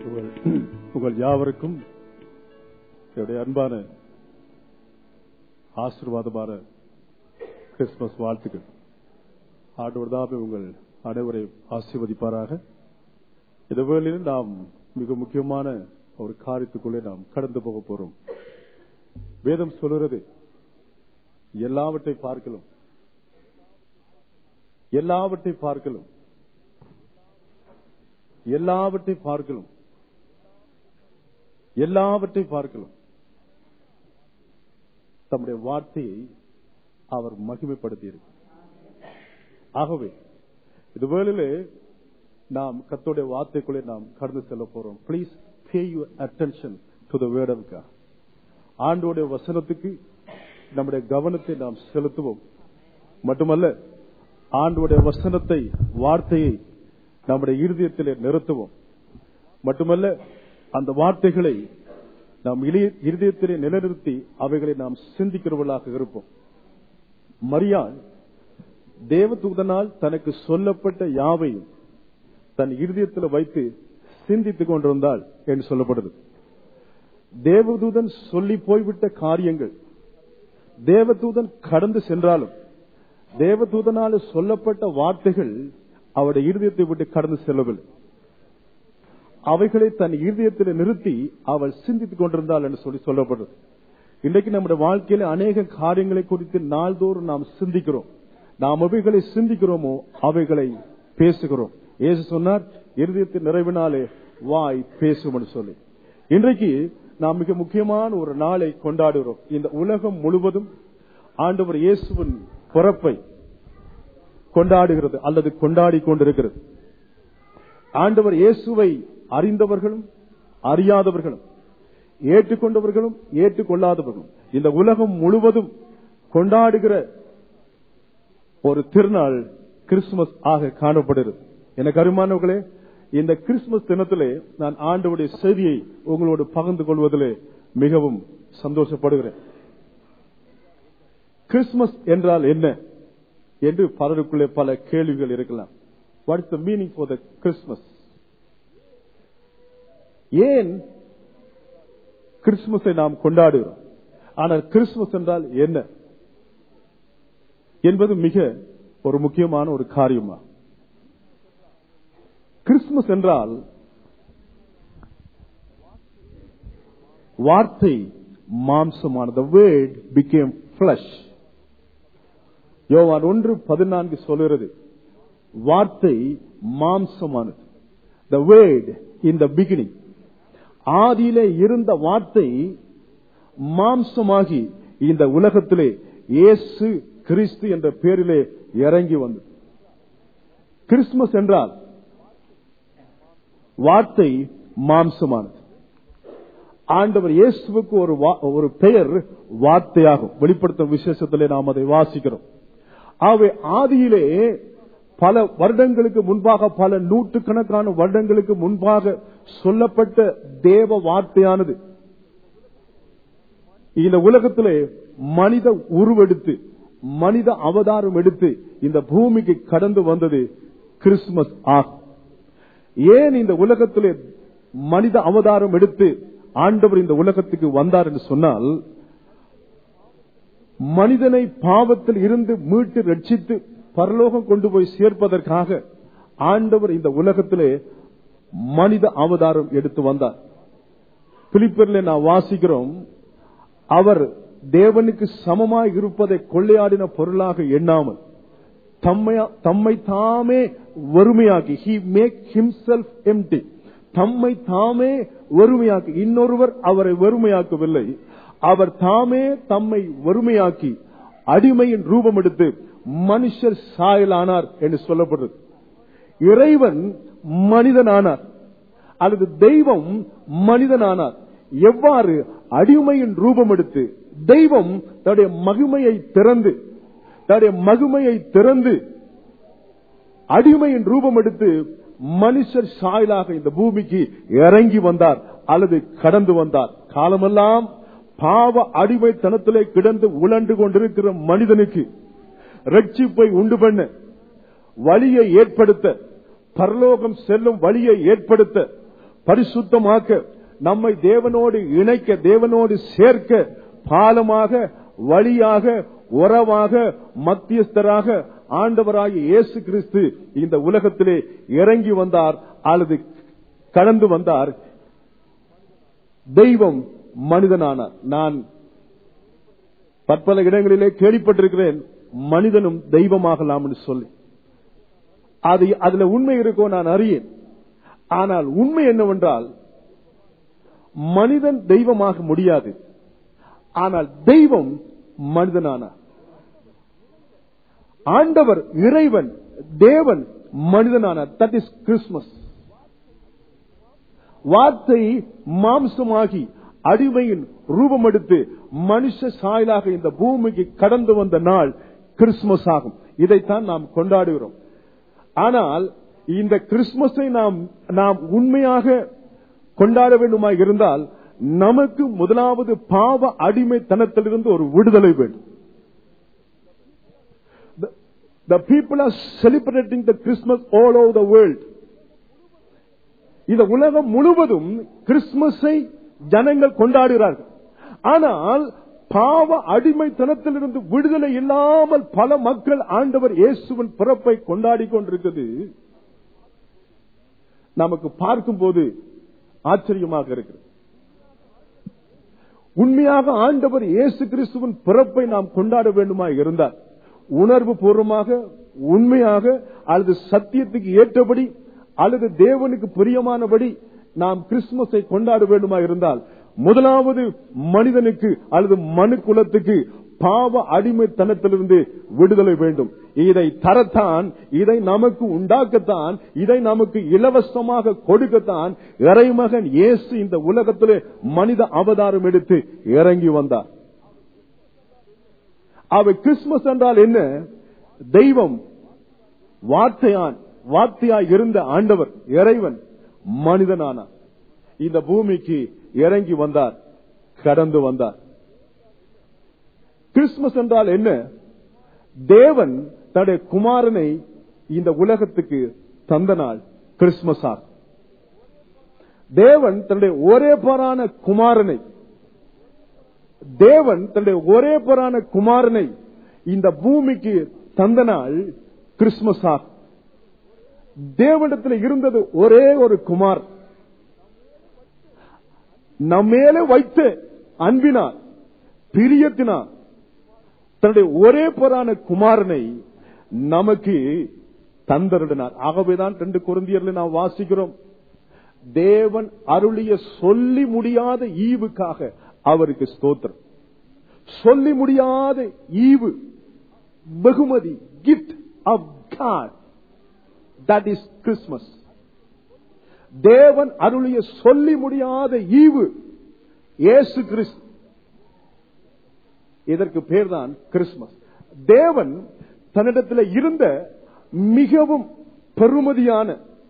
உங்கள் உங்கள் யாவருக்கும் என்னுடைய அன்பான ஆசீர்வாதமான கிறிஸ்துமஸ் வாழ்த்துக்கள் ஆண்டவர் தாமே உங்கள் அனைவரை ஆசீர்வதிப்பாராக இந்த வேளையில் நாம் மிக முக்கியமான ஒரு காரியத்துக்குள்ளே நாம் கடந்து போக போறோம் வேதம் சொல்லுறது எல்லாவற்றை பார்க்கலாம் எல்லாவற்றை பார்க்கலாம் எல்லாவற்றை பார்க்கலாம் எல்லாவற்றை பார்க்கலாம் தம்முடைய வார்த்தையை அவர் மகிமைப்படுத்தியிருக்கிறார் ஆகவே இது வேளையிலே நாம் கத்தோடைய வார்த்தைக்குள்ளே நாம் கடந்து செல்ல போறோம் please pay you attention to the word of God ஆண்டோடைய வசனத்துக்கு நம்முடைய கவனத்தை நாம் செலுத்துவோம் மட்டுமல்ல ஆண்டோடைய வசனத்தை வார்த்தையை நம்முடைய இருதயத்திலே நிறுத்துவோம் மட்டுமல்ல அந்த வார்த்தைகளை நாம் இளைய- இருதயத்திலே நிலைநிறுத்தி அவைகளை நாம் சிந்திக்கிறவர்களாக இருப்போம் மரியாள் தேவதூதனால் தனக்கு சொல்லப்பட்ட யாவையும் தன் இருதயத்தில் வைத்து சிந்தித்துக் கொண்டிருந்தாள் என்று சொல்லப்படுது தேவதூதன் சொல்லி போய்விட்ட காரியங்கள் தேவதூதன் கடந்து சென்றாலும் தேவதூதனால் சொல்லப்பட்ட வார்த்தைகள் அவருடைய இருதயத்தை விட்டு கடந்து செல்லவில்லை அவைகளை தன் இருதயத்தில் நிறுத்தி அவள் சிந்தித்துக் கொண்டிருந்தாள் என்று சொல்லி சொல்லப்படுறது இன்றைக்கு நம்முடைய வாழ்க்கையில அநேக காரியங்களை குறித்து நாள்தோறும் நாம் சிந்திக்கிறோம் நாம் அவைகளை சிந்திக்கிறோமோ அவைகளை பேசுகிறோம் ஏசு சொன்னார் இருதயத்தின் நிறைவினாலே வாய் பேசும் என்று சொல்லி இன்றைக்கு நாம் மிக முக்கியமான ஒரு நாளை கொண்டாடுகிறோம் இந்த உலகம் முழுவதும் ஆண்டவர் இயேசுவின் பிறப்பை கொண்டாடுகிறது அல்லது கொண்டாடி கொண்டிருக்கிறது ஆண்டவர் இயேசுவை அறிந்தவர்களும் அறியாதவர்களும் ஏற்றுக்கொண்டவர்களும் ஏற்றுக்கொள்ளாதவர்களும் இந்த உலகம் முழுவதும் கொண்டாடுகிற ஒரு திருநாள் கிறிஸ்துமஸ் ஆக காணப்படுகிறது எனக்கு அருமானவர்களே இந்த கிறிஸ்துமஸ் தினத்திலே நான் ஆண்டவருடைய செய்தியை உங்களோடு பகிர்ந்து கொள்வதிலே மிகவும் சந்தோஷப்படுகிறேன் கிறிஸ்துமஸ் என்றால் என்ன என்று பலருக்குள்ளே பல கேள்விகள் இருக்கலாம் what is the meaning for the Christmas ஏன் கிறிஸ்துமஸை நாம் கொண்டாடுகிறோம் ஆனால் கிறிஸ்துமஸ் என்றால் என்ன என்பது மிக ஒரு முக்கியமான ஒரு காரியமா கிறிஸ்துமஸ் என்றால் வார்த்தை மாம்சமானது வேர்ட் பிகேம் பிளஷ் யோவான் ஒன்று பதினான்கு சொல்கிறது வார்த்தை மாம்சமானது the word in the beginning ஆதியிலே இருந்த வார்த்தை மாம்சமாகி இந்த உலகத்திலே இயேசு கிறிஸ்து என்ற பெயரிலே இறங்கி வந்தது கிறிஸ்துமஸ் என்றால் வார்த்தை மாம்சமானது ஆண்டவர் இயேசுவுக்கு ஒரு வா- ஒரு பெயர் வார்த்தையாகும் வெளிப்படுத்தும் விசேஷத்திலே நாம் அதை வாசிக்கிறோம் ஆகவே ஆதியிலே பல வருடங்களுக்கு முன்பாக பல நூற்றுக்கணக்கான வருடங்களுக்கு முன்பாக சொல்லப்பட்ட தேவ வார்த்தையானது இந்த உலகத்திலே மனித உருவெடுத்து மனித அவதாரம் எடுத்து இந்த பூமிக்கு கடந்து வந்தது கிறிஸ்துமஸ் ஆகும் ஏன் இந்த உலகத்திலே மனித அவதாரம் எடுத்து ஆண்டவர் இந்த உலகத்துக்கு வந்தார் என்று சொன்னால் மனிதனை பாவத்தில் இருந்து மீட்டு ரட்சித்து பரலோகம் கொண்டு போய் சேர்ப்பதற்காக ஆண்டவர் இந்த உலகத்திலே மனித அவதாரம் எடுத்து வந்தார் பிலிப்பரில் நான் வாசிக்கிறோம் அவர் தேவனுக்கு சமமாய் இருப்பதை கொள்ளையாடின பொருளாக எண்ணாமல் தம்மை தம்மை தாமே வறுமையாக்கி he மேக் himself empty தம்மை தாமே வறுமையாக்கி இன்னொருவர் அவரை வறுமையாக்கவில்லை அவர் தாமே தம்மை வறுமையாக்கி அடிமையின் ரூபம் எடுத்து மனுஷர் சாயலானார் என்று சொல்லப்படுறது இறைவன் மனிதனானார் அல்லது தெய்வம் மனிதனானார் எவ்வாறு அடிமையின் ரூபம் எடுத்து தெய்வம் தன்னுடைய மகிமையை திறந்து தன்னுடைய மகிமையை திறந்து அடிமையின் ரூபம் எடுத்து மனுஷர் சாயலாக இந்த பூமிக்கு இறங்கி வந்தார் அல்லது கடந்து வந்தார் காலமெல்லாம் பாவ அடிமைத்தனத்திலே கிடந்து உழண்டு கொண்டிருக்கிற மனிதனுக்கு ரட்சிப்பை உண்டு பண்ண வழியை ஏற்படுத்த பரலோகம் செல்லும் வழியை ஏற்படுத்த பரிசுத்தமாக்க நம்மை தேவனோடு இணைக்க தேவனோடு சேர்க்க பாலமாக வழியாக உறவாக மத்தியஸ்தராக ஆண்டவராகிய இயேசு கிறிஸ்து இந்த உலகத்திலே இறங்கி வந்தார் அல்லது கடந்து வந்தார் தெய்வம் மனிதனானார் நான் பற்பல இடங்களிலே கேள்விப்பட்டிருக்கிறேன் மனிதனும் தெய்வமாகலாம் என்று சொல்லி அது அதுல உண்மை இருக்கோ நான் அறியேன் ஆனால் உண்மை என்னவென்றால் மனிதன் தெய்வமாக முடியாது ஆனால் தெய்வம் மனிதனானார் ஆண்டவர் இறைவன் தேவன் மனிதனானார் தட் இஸ் கிறிஸ்துமஸ் வார்த்தை மாம்சமாகி அடிமையின் ரூபம் எடுத்து மனுஷ சாயலாக இந்த பூமிக்கு கடந்து வந்த நாள் கிறிஸ்துமஸ் ஆகும் இதைத்தான் நாம் கொண்டாடுகிறோம் ஆனால் இந்த கிறிஸ்துமஸை நாம் நாம் உண்மையாக கொண்டாட வேண்டுமா இருந்தால் நமக்கு முதலாவது பாவ அடிமைத்தனத்திலிருந்து ஒரு விடுதலை வேண்டும் The- The people are celebrating the Christmas all over the world. இந்த உலகம் முழுவதும் கிறிஸ்துமஸை ஜனங்கள் கொண்டாடுகிறார்கள் ஆனால் பாவ அடிமைத்தனத்திலிருந்து விடுதலை இல்லாமல் பல மக்கள் ஆண்டவர் இயேசுவின் பிறப்பை கொண்டாடி கொண்டிருக்கிறது நமக்கு பார்க்கும்போது ஆச்சரியமாக இருக்கிறது உண்மையாக ஆண்டவர் இயேசு கிறிஸ்துவின் பிறப்பை நாம் கொண்டாட வேண்டுமா இருந்தால் உணர்வு பூர்வமாக உண்மையாக அல்லது சத்தியத்துக்கு ஏற்றபடி அல்லது தேவனுக்கு பிரியமானபடி நாம் கிறிஸ்துமஸை கொண்டாட வேண்டுமா இருந்தால் முதலாவது மனிதனுக்கு அல்லது மனு குலத்துக்கு பாவ அடிமைத்தனத்திலிருந்து விடுதலை வேண்டும் இதை தரத்தான் இதை நமக்கு உண்டாக்கத்தான் இதை நமக்கு இலவசமாக கொடுக்கத்தான் இறைமகன் இயேசு இந்த உலகத்திலே மனித அவதாரம் எடுத்து இறங்கி வந்தார் அவை கிறிஸ்துமஸ் என்றால் என்ன தெய்வம் வார்த்தையான் வார்த்தையாய் இருந்த ஆண்டவர் இறைவன் மனிதனானார் இந்த பூமிக்கு இறங்கி வந்தார் கடந்து வந்தார் கிறிஸ்துமஸ் என்றால் என்ன தேவன் தன்னுடைய குமாரனை இந்த உலகத்துக்கு தந்த நாள் கிறிஸ்துமஸ் ஆகும் தேவன் தன்னுடைய ஒரே பரான குமாரனை தேவன் தன்னுடைய ஒரே பரான குமாரனை இந்த பூமிக்கு தந்த நாள் கிறிஸ்துமஸ் ஆகும் தேவனிடத்தில் இருந்தது ஒரே ஒரு குமார் நம்மேலே வைத்த அன்பினார் பிரியத்தினார் தன்னுடைய ஒரே பொறான குமாரனை நமக்கு தந்தருடினார் ஆகவேதான் ரெண்டு குருந்தியர்ல நாம் வாசிக்கிறோம் தேவன் அருளிய சொல்லி முடியாத ஈவுக்காக அவருக்கு ஸ்தோத்திரம் சொல்லி முடியாத ஈவு வெகுமதி gift of God that is Christmas தேவன் அருளிய சொல்லி முடியாத ஈவு இயேசு கிறிஸ்து இதற்கு பேர்தான் கிறிஸ்துமஸ் தேவன் தன்னிடத்தில் இருந்த மிகவும் பெருமதியான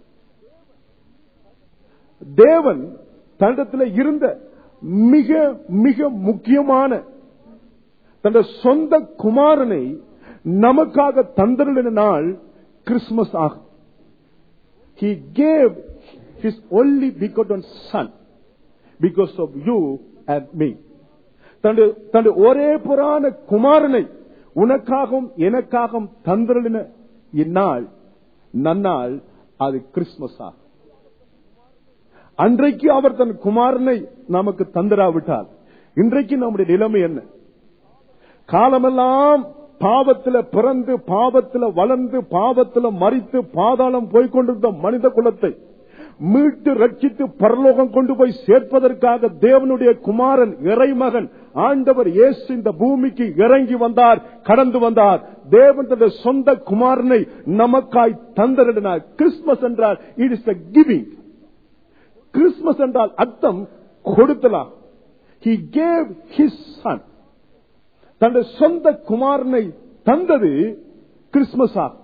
தேவன் தன்னிடத்தில் இருந்த மிக மிக முக்கியமான தன்னுடைய சொந்த குமாரனை நமக்காக தந்தருளின நாள் கிறிஸ்துமஸ் ஆகும் He gave His only begotten Son because of you and me. தன்னுடைய தன்னுடைய ஒரே புறான குமாரனை உனக்காகவும் எனக்காகவும் தந்தருளின இந்நாள் நன்னாள் அது கிறிஸ்துமஸ் ஆகும் அன்றைக்கு அவர் தன் குமாரனை நமக்கு தந்திராவிட்டால் இன்றைக்கு நம்முடைய நிலைமை என்ன காலமெல்லாம் பாவத்துல பிறந்து பாவத்துல வளர்ந்து பாவத்துல மறித்து பாதாளம் போய்கொண்டிருந்த மனித குலத்தை மீட்டு ரட்சித்து பரலோகம் கொண்டு போய் சேர்ப்பதற்காக தேவனுடைய குமாரன் இறைமகன் ஆண்டவர் இயேசு இந்த பூமிக்கு இறங்கி வந்தார் கடந்து வந்தார் தேவன் தன்னுடைய சொந்த குமாரனை நமக்காய் தந்தரினார் கிறிஸ்துமஸ் என்றால் இட் இஸ் கிவிங் கிறிஸ்துமஸ் என்றால் அர்த்தம் கொடுத்தலாம் ஹி கேவ் ஹிஸ் சன் தன்னுடைய சொந்த குமாரனை தந்தது கிறிஸ்துமஸ் ஆகும்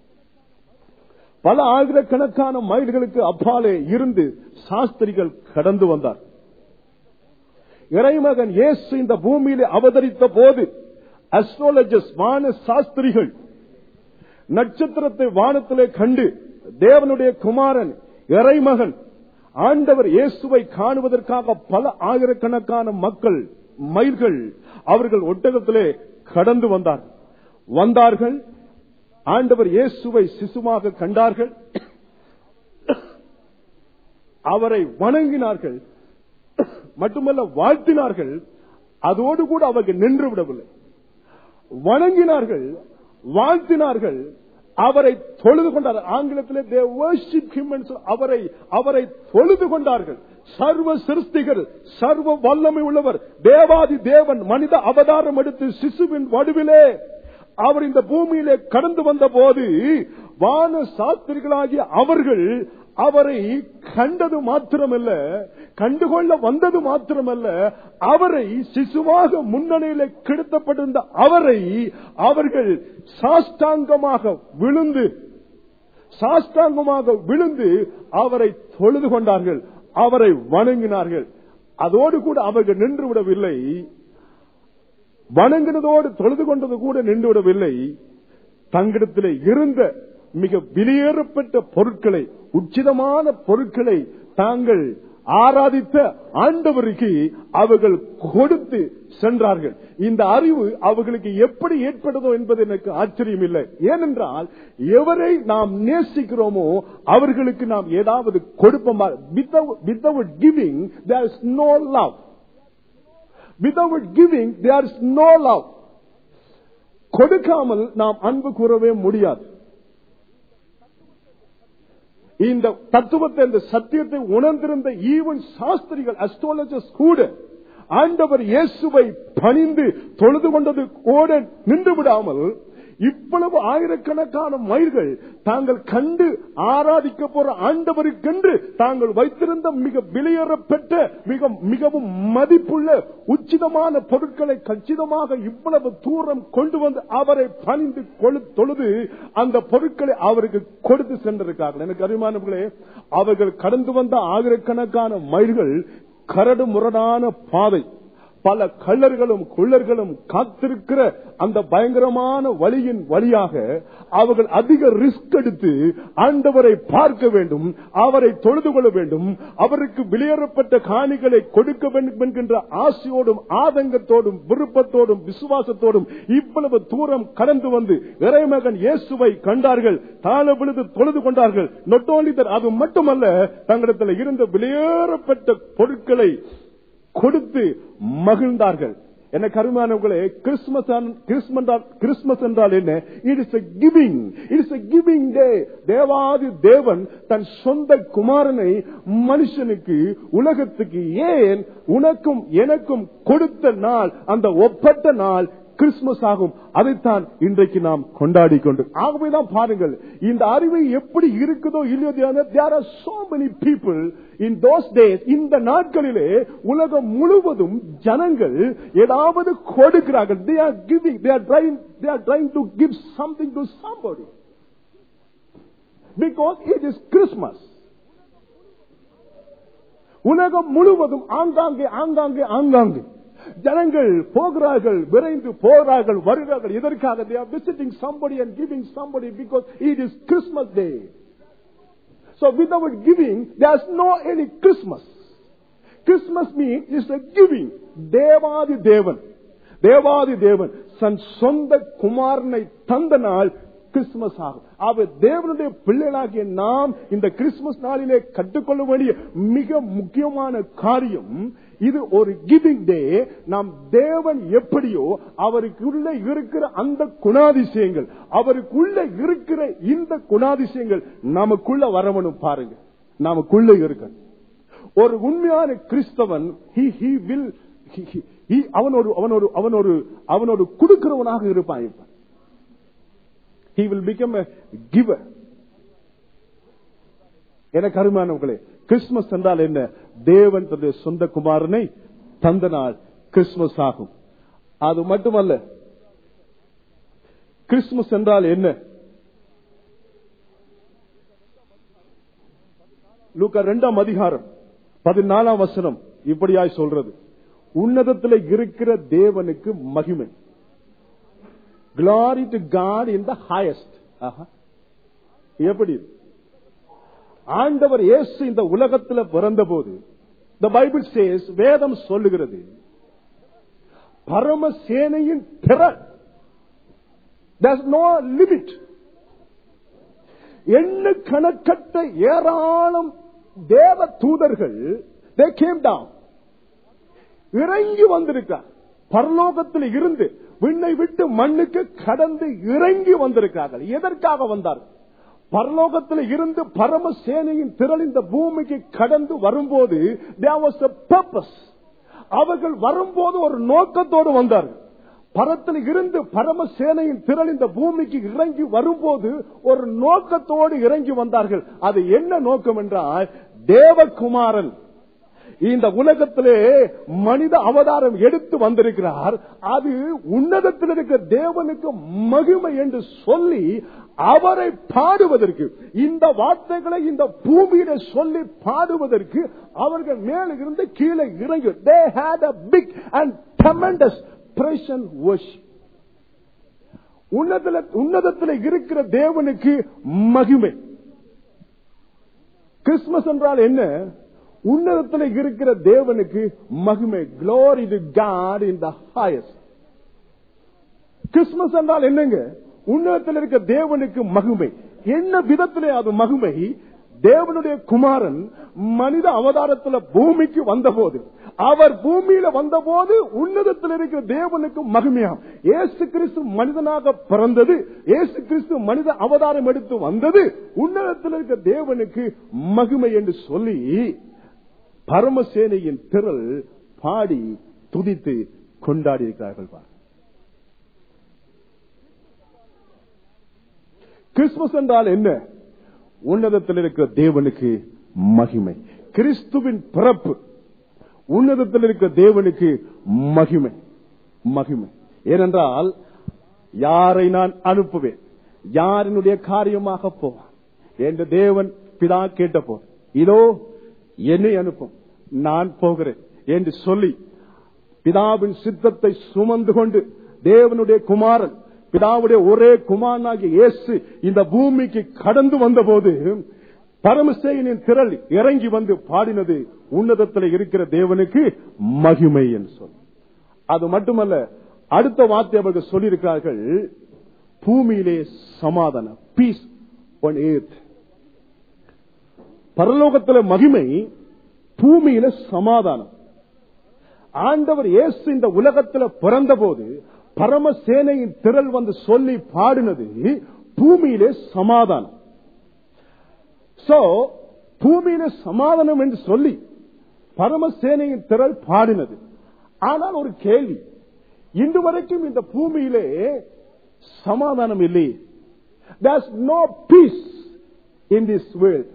பல ஆயிரக்கணக்கான மைல்களுக்கு அப்பாலே இருந்து சாஸ்திரிகள் கடந்து வந்தார் இறைமகன் இயேசு இந்த பூமியிலே அவதரித்த போது அஸ்ட்ரோலஜர்ஸ் வான சாஸ்திரிகள் நட்சத்திரத்தை வானத்திலே கண்டு தேவனுடைய குமாரன் இறைமகன் ஆண்டவர் இயேசுவை காணுவதற்காக பல ஆயிரக்கணக்கான மக்கள் மயில்கள் அவர்கள் ஒட்டகத்திலே கடந்து வந்தார்கள் வந்தார்கள் ஆண்டவர் இயேசுவை சிசுவாக கண்டார்கள் அவரை வணங்கினார்கள் மட்டுமல்ல வாழ்த்தினார்கள் அதோடு கூட அவர்கள் நின்று விடவில்லை வணங்கினார்கள் வாழ்த்தினார்கள் அவரை தொழுது கொண்டார்கள் ஆங்கிலத்திலே they worship him and so- அவரை அவரை தொழுது கொண்டார்கள் சர்வ சிருஷ்டிகர் சர்வ வல்லமை உள்ளவர் தேவாதி தேவன் மனித அவதாரம் எடுத்து சிசுவின் வடுவிலே அவர் இந்த பூமியிலே கடந்து வந்த போது வான சாஸ்திரிகளாகிய அவர்கள் அவரை கண்டது மாத்திரமல்ல கண்டுகொள்ள வந்தது மாத்திரமல்ல அவரை சிசுவாக முன்னணியிலே கிடத்தப்பட்டிருந்த அவரை அவர்கள் சாஷ்டாங்கமாக விழுந்து சாஷ்டாங்கமாக விழுந்து அவரை தொழுது கொண்டார்கள் அவரை வணங்கினார்கள் அதோடு கூட அவர்கள் நின்று விடவில்லை வணங்கினதோடு தொழுது கொண்டது கூட நின்று விடவில்லை தங்களிடத்திலே இருந்த மிக வெளியேறப்பட்ட பொருட்களை உச்சிதமான பொருட்களை தாங்கள் ஆராதித்த ஆண்டவருக்கு அவர்கள் கொடுத்து சென்றார்கள் இந்த அறிவு அவர்களுக்கு எப்படி ஏற்பட்டதோ என்பது எனக்கு ஆச்சரியம் இல்லை ஏனென்றால் எவரை நாம் நேசிக்கிறோமோ அவர்களுக்கு நாம் ஏதாவது கொடுப்போம் without giving there is no love without giving there is no love கொடுக்காமல் நாம் அன்பு கூறவே முடியாது இந்த தத்துவத்தை இந்த சத்தியத்தை உணர்ந்திருந்த ஈவன் சாஸ்திரிகள் அஸ்ட்ராலஜர்ஸ் கூட ஆண்டவர் இயேசுவை பணிந்து தொழுது கொண்டது கூட நின்று விடாமல் இவ்வளவு ஆயிரக்கணக்கான மயிர்கள் தாங்கள் கண்டு ஆராதிக்க போற ஆண்டவருக்கென்று தாங்கள் வைத்திருந்த மிக வெளியேறப்பெற்ற மிக மிகவும் மதிப்புள்ள உச்சிதமான பொருட்களை கச்சிதமாக இவ்வளவு தூரம் கொண்டு வந்து அவரை பணிந்து கொழு- தொழுது அந்த பொருட்களை அவருக்கு கொடுத்து சென்றிருக்கார்கள் எனக்கு அறிமானவர்களே அவர்கள் கடந்து வந்த ஆயிரக்கணக்கான மயில்கள் கரடு முரடான பாதை பல கள்ளர்களும் குள்ளர்களும் காத்திருக்கிற அந்த பயங்கரமான வழியின் வழியாக அவர்கள் அதிக ரிஸ்க் எடுத்து ஆண்டவரை பார்க்க வேண்டும் அவரை தொழுது கொள்ள வேண்டும் அவருக்கு வெளியேறப்பட்ட காணிகளை கொடுக்க வேண்டும் என்கின்ற ஆசையோடும் ஆதங்கத்தோடும் விருப்பத்தோடும் விசுவாசத்தோடும் இவ்வளவு தூரம் கடந்து வந்து இறைமகன் இயேசுவை கண்டார்கள் தாழ விழுது தொழுது கொண்டார்கள் not only that அது மட்டுமல்ல தங்களிடத்தில் இருந்த வெளியேறப்பட்ட பொருட்களை கொடுத்து மகிழ்ந்தார்கள் என்ன கருமானவர்களே கிறிஸ்துமஸ் கிறிஸ்மஸ் கிறிஸ்துமஸ் என்றால் என்ன it is giving it is giving day தேவாதி தேவன் தன் சொந்த குமாரனை மனுஷனுக்கு உலகத்துக்கு ஏன் உனக்கும் எனக்கும் கொடுத்த நாள் அந்த ஒப்பட்ட நாள் கிறிஸ்துமஸ் ஆகும் அதைத்தான் இன்றைக்கு நாம் கொண்டாடி கொண்டு ஆகவேதான் பாருங்கள் இந்த அறிவு எப்படி இருக்குதோ இல்லையோ there are so many people in those days இந்த நாட்களிலே உலகம் முழுவதும் ஜனங்கள் ஏதாவது கொடுக்கிறார்கள் they are giving they are trying they are trying to give something to somebody because it is Christmas உலகம் முழுவதும் ஆங்காங்கே ஆங்காங்கே ஆங்காங்கே ஜனங்கள் போகிறார்கள் விரைந்து போகிறார்கள் வருகிறார்கள் இதற்காக they are visiting somebody and giving somebody because it is Christmas day. So without giving, there's no any Christmas. Christmas means is a giving. தேவாதி தேவன் தேவாதி தேவன் தன் சொந்த குமாரனை தந்த நாள் கிறிஸ்துமஸ் ஆகும் அவர் தேவனுடைய பிள்ளைகளாகிய நாம் இந்த கிறிஸ்துமஸ் நாளிலே கற்றுக்கொள்ள வேண்டிய மிக முக்கியமான காரியம் இது ஒரு கிவிங் டே நாம் தேவன் எப்படியோ அவருக்குள்ள இருக்கிற அந்த குணாதிசயங்கள் அவருக்குள்ள இருக்கிற இந்த குணாதிசயங்கள் நமக்குள்ள வரவணும் பாருங்க நமக்குள்ள இருக்க ஒரு உண்மையான கிறிஸ்தவன் he he will he- he- he- அவன் ஒரு அவன் ஒரு அவன் ஒரு அவன் ஒரு கொடுக்கிறவனாக இருப்பான் இப்ப he will become a giver எனக்கு அருமானவர்களே கிறிஸ்துமஸ் என்றால் என்ன தேவன் தன்னுடைய சொந்த குமாரனை தந்த நாள் கிறிஸ்துமஸ் ஆகும் அது மட்டுமல்ல கிறிஸ்துமஸ் என்றால் என்ன லூக்கா இரண்டாம் அதிகாரம் பதினாலாம் வசனம் இப்படியாய் சொல்றது உன்னதத்தில் இருக்கிற தேவனுக்கு மகிமை glory to God in the highest ஆஹா. எப்படி இது? ஆண்டவர் இயேசு இந்த உலகத்தில் பிறந்தபோது the பைபிள் says வேதம் சொல்லுகிறது பரமசேனையின் திறன் there's no limit எண்ணு கணக்கற்ற ஏராளம் தேவ தூதர்கள் they came down இறங்கி வந்திருக்கார் பரலோகத்தில் இருந்து விண்ணை விட்டு மண்ணுக்கு கடந்து இறங்கி வந்திருக்கிறார்கள் எதற்காக வந்தார்கள் பரலோகத்தில் இருந்து பரமசேனையின் திரள் இந்த பூமிக்கு கடந்து வரும்போது there was a purpose. அவர்கள் வரும்போது ஒரு நோக்கத்தோடு வந்தார்கள் பரத்தில் இருந்து பரமசேனையின் திரள் இந்த பூமிக்கு இறங்கி வரும்போது ஒரு நோக்கத்தோடு இறங்கி வந்தார்கள் அது என்ன நோக்கம் என்றால் தேவகுமாரன் இந்த உலகத்திலே மனித அவதாரம் எடுத்து வந்திருக்கிறார் அது உன்னதத்தில் இருக்கிற தேவனுக்கு மகிமை என்று சொல்லி அவரை பாடுவதற்கு இந்த வார்த்தைகளை இந்த பூமியில சொல்லி பாடுவதற்கு அவர்கள் மேல இருந்து கீழே இறங்கி they had a big and tremendous present worship உன்னதத்துல உன்னதத்தில் இருக்கிற தேவனுக்கு மகிமை கிறிஸ்துமஸ் என்றால் என்ன உன்னதத்தில் இருக்கிற தேவனுக்கு மகிமை glory to God in the highest Christmas என்றால் என்னங்க உன்னதத்தில் இருக்க தேவனுக்கு மகிமை என்ன விதத்திலே அது மகிமை தேவனுடைய குமாரன் மனித அவதாரத்தில் பூமிக்கு வந்தபோது அவர் பூமியில வந்தபோது உன்னதத்தில் இருக்கிற தேவனுக்கு மகிமையாம் ஏசு கிறிஸ்து மனிதனாக பிறந்தது ஏசு கிறிஸ்து மனித அவதாரம் எடுத்து வந்தது உன்னதத்தில் இருக்கிற தேவனுக்கு மகிமை என்று சொல்லி பரமசேனையின் திரள் பாடி துதித்து கொண்டாடி இருக்கிறார்கள் பார் கிறிஸ்துமஸ் என்றால் என்ன உன்னதத்தில் இருக்கிற தேவனுக்கு மகிமை கிறிஸ்துவின் பிறப்பு உன்னதத்தில் இருக்கிற தேவனுக்கு மகிமை மகிமை ஏனென்றால் யாரை நான் அனுப்புவேன் யாரினுடைய காரியமாக போவான் என்று தேவன் பிதா கேட்டப்போ இதோ என்னை அனுப்பும் நான் போகிறேன் என்று சொல்லி பிதாவின் சித்தத்தை சுமந்து கொண்டு தேவனுடைய குமாரன் பிதாவுடைய ஒரே குமாரனாகிய இயேசு இந்த பூமிக்கு கடந்து வந்தபோது பரமசேனின் திரள் இறங்கி வந்து பாடினது உன்னதத்தில் இருக்கிற தேவனுக்கு மகிமை என்று சொல்லி அது மட்டுமல்ல அடுத்த வார்த்தை அவர்கள் சொல்லியிருக்கிறார்கள் பூமியிலே சமாதானம் பீஸ் ஒன் ஏத் பரலோகத்துல மகிமை பூமியில சமாதானம் ஆண்டவர் இயேசு இந்த உலகத்தில் பிறந்த போது பரமசேனையின் திரள் வந்து சொல்லி பாடினது பூமியிலே சமாதானம் சோ பூமியில சமாதானம் என்று சொல்லி பரமசேனையின் திரள் பாடினது ஆனால் ஒரு கேள்வி இன்று வரைக்கும் இந்த பூமியிலே சமாதானம் இல்லை there's no peace in this world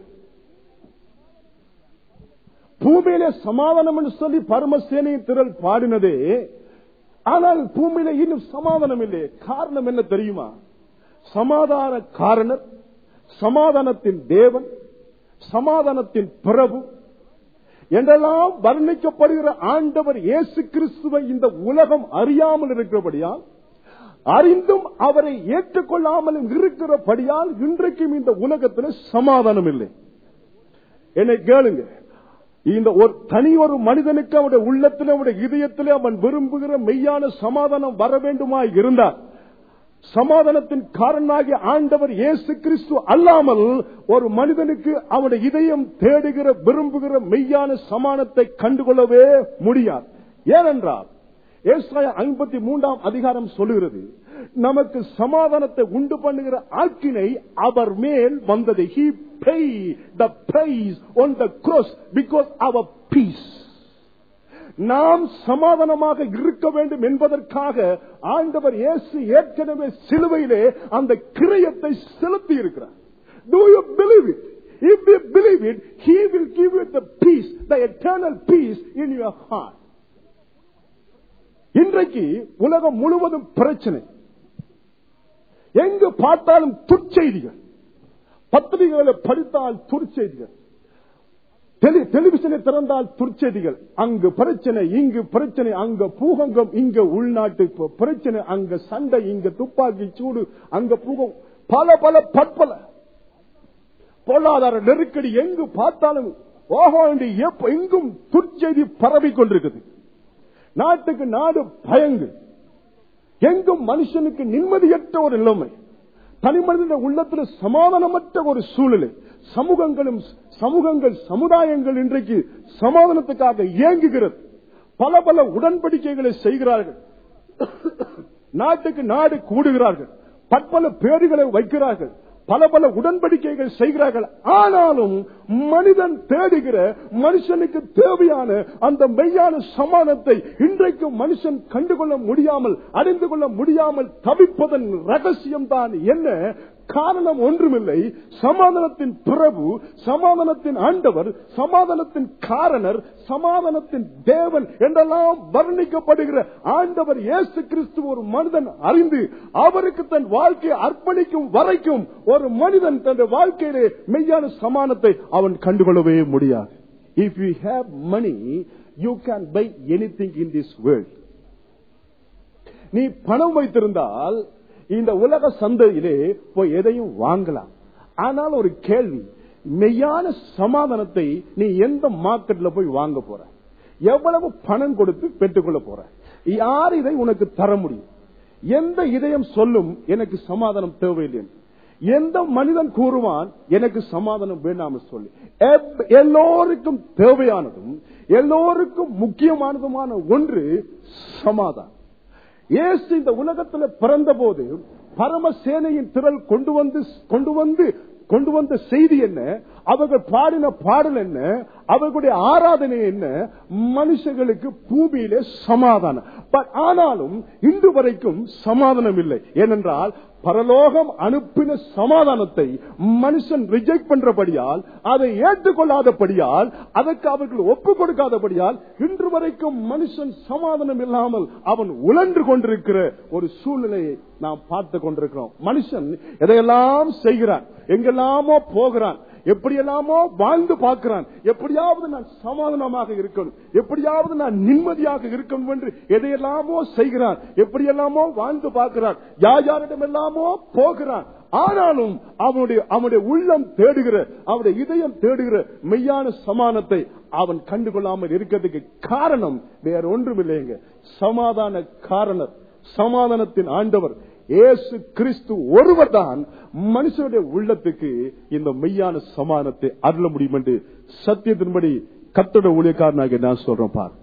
பூமியிலே சமாதானம் என்று சொல்லி பரமசேனையின் திரள் பாடினதே ஆனால் பூமியில இன்னும் சமாதானம் இல்லை காரணம் என்ன தெரியுமா சமாதான காரணர் சமாதானத்தின் தேவன் சமாதானத்தின் பிரபு என்றெல்லாம் வர்ணிக்கப்படுகிற ஆண்டவர் இயேசு கிறிஸ்துவை இந்த உலகம் அறியாமல் இருக்கிறபடியால் அறிந்தும் அவரை ஏற்றுக்கொள்ளாமல் இருக்கிறபடியால் இன்றைக்கும் இந்த உலகத்தில் சமாதானம் இல்லை என்னை கேளுங்க இந்த ஒரு தனி ஒரு மனிதனுக்கு அவனுடைய உள்ளத்தில் அவனுடைய இதயத்தில் அவன் விரும்புகிற மெய்யான சமாதானம் வர வேண்டுமா இருந்தார் சமாதானத்தின் காரணமாகிய ஆண்டவர் இயேசு கிறிஸ்து அல்லாமல் ஒரு மனிதனுக்கு அவனுடைய இதயம் தேடுகிற விரும்புகிற மெய்யான சமானத்தை கண்டுகொள்ளவே முடியாது ஏனென்றால் ஏசாயா ஐம்பத்தி மூன்றாம் அதிகாரம் சொல்லுகிறது நமக்கு சமாதானத்தை உண்டு பண்ணுகிற ஆக்கினை அவர் மேல் வந்தது he paid the price on the cross because our peace நாம் சமாதானமாக இருக்க வேண்டும் என்பதற்காக ஆண்டவர் இயேசு ஏற்கனவே சிலுவையிலே அந்த கிரயத்தை செலுத்தி இருக்கிறார் Do you believe it? If you believe it, He will give you the peace, the eternal peace in your heart. இன்றைக்கு உலகம் முழுவதும் பிரச்சனை எங்கு பார்த்தாலும் துர்ச்செய்திகள் பத்திரிகைகளை படித்தால் துர்ச்செய்திகள் டெலிவிஷனை திறந்தால் துர்ச்செய்திகள் அங்கு பிரச்சனை இங்கு பிரச்சனை அங்க பூகங்கம் இங்க உள்நாட்டு பிரச்சனை அங்க சண்டை இங்க துப்பாக்கி சூடு அங்க பூகம் பல பல பற்பல பொருளாதார நெருக்கடி எங்கு பார்த்தாலும் ஓஹோ என்று எப்ப- எங்கும் துர்ச்செய்தி பரவிக் கொண்டிருக்குது நாட்டுக்கு நாடு பயங்கு எங்கும் மனுஷனுக்கு நிம்மதியற்ற ஒரு நிலைமை தனி மனித உள்ளத்தில் சமாதானமற்ற ஒரு சூழ்நிலை சமூகங்களும் சமூகங்கள் சமுதாயங்கள் இன்றைக்கு சமாதானத்துக்காக இயங்குகிறது பல பல உடன்படிக்கைகளை செய்கிறார்கள் நாட்டுக்கு நாடு கூடுகிறார்கள் பற்பல பேறுகளை வைக்கிறார்கள் பல பல உடன்படிக்கைகள் செய்கிறார்கள் ஆனாலும் மனிதன் தேடுகிற மனுஷனுக்கு தேவையான அந்த மெய்யான சமானத்தை இன்றைக்கு மனுஷன் கண்டுகொள்ள முடியாமல் அறிந்து கொள்ள முடியாமல் தவிப்பதன் ரகசியம் தான் என்ன காரணம் ஒன்றுமில்லை சமாதானத்தின் பிரபு சமாதானத்தின் ஆண்டவர் சமாதானத்தின் காரணர் சமாதானத்தின் தேவன் என்றெல்லாம் வர்ணிக்கப்படுகிற ஆண்டவர் இயேசு கிறிஸ்து ஒரு மனிதன் அறிந்து அவருக்கு தன் வாழ்க்கையை அர்ப்பணிக்கும் வரைக்கும் ஒரு மனிதன் தன் வாழ்க்கையிலே மெய்யான சமானத்தை அவன் கண்டுகொள்ளவே முடியாது if you have money you can buy anything in this world நீ பணம் வைத்திருந்தால் இந்த உலக சந்தையிலே போய் எதையும் வாங்கலாம் ஆனால் ஒரு கேள்வி மெய்யான சமாதானத்தை நீ எந்த மார்க்கெட்ல போய் வாங்க போற எவ்வளவு பணம் கொடுத்து பெற்றுக்கொள்ள போற யார் இதை உனக்கு தர முடியும் எந்த இதயம் சொல்லும் எனக்கு சமாதானம் தேவையில்லை என்று? எந்த மனிதன் கூறுவான் எனக்கு சமாதானம் வேண்டாம் சொல்லி எப்- எல்லோருக்கும் தேவையானதும் எல்லோருக்கும் முக்கியமானதுமான ஒன்று சமாதானம் இயேசு இந்த உலகத்துல பிறந்த போது பரமசேனையின் திரள் கொண்டு வந்து கொண்டு வந்து கொண்டு வந்த செய்தி என்ன அவர்கள் பாடின பாடல் என்ன அவர்களுடைய ஆராதனை என்ன மனுஷர்களுக்கு பூமியிலே சமாதானம் But ஆனாலும் இன்று வரைக்கும் சமாதானம் இல்லை ஏனென்றால் பரலோகம் அனுப்பின சமாதானத்தை மனுஷன் ரிஜெக்ட் பண்றபடியால் அதை ஏற்றுக்கொள்ளாதபடியால் அதற்கு அவர்கள் ஒப்பு கொடுக்காதபடியால் இன்று வரைக்கும் மனுஷன் சமாதானம் இல்லாமல் அவன் உழன்று கொண்டிருக்கிற ஒரு சூழ்நிலையை நாம் பார்த்து கொண்டிருக்கிறோம் மனுஷன் எதையெல்லாம் செய்கிறான் எங்கெல்லாமோ போகிறான் எப்படியெல்லாமோ வாழ்ந்து பார்க்கிறான் எப்படியாவது நான் சமாதானமாக இருக்கணும் எப்படியாவது நான் நிம்மதியாக இருக்கணும் என்று எதையெல்லாமோ செய்கிறான் எப்படியெல்லாமோ வாழ்ந்து பார்க்கிறான் யார் யாரிடமெல்லாமோ போகிறான் ஆனாலும் அவனுடைய அவனுடைய உள்ளம் தேடுகிற அவனுடைய இதயம் தேடுகிற மெய்யான சமானத்தை அவன் கண்டுகொள்ளாமல் இருக்கிறதுக்கு காரணம் வேற ஒன்றும் இல்லைங்க சமாதான காரணர் சமாதானத்தின் ஆண்டவர் இயேசு கிறிஸ்து ஒருவர் தான் மனுஷனுடைய உள்ளத்துக்கு இந்த மெய்யான சமானத்தை அருள முடியும் என்று சத்தியத்தின்படி கத்தோட ஊழியக்காரனாக நான் சொல்றேன் பார்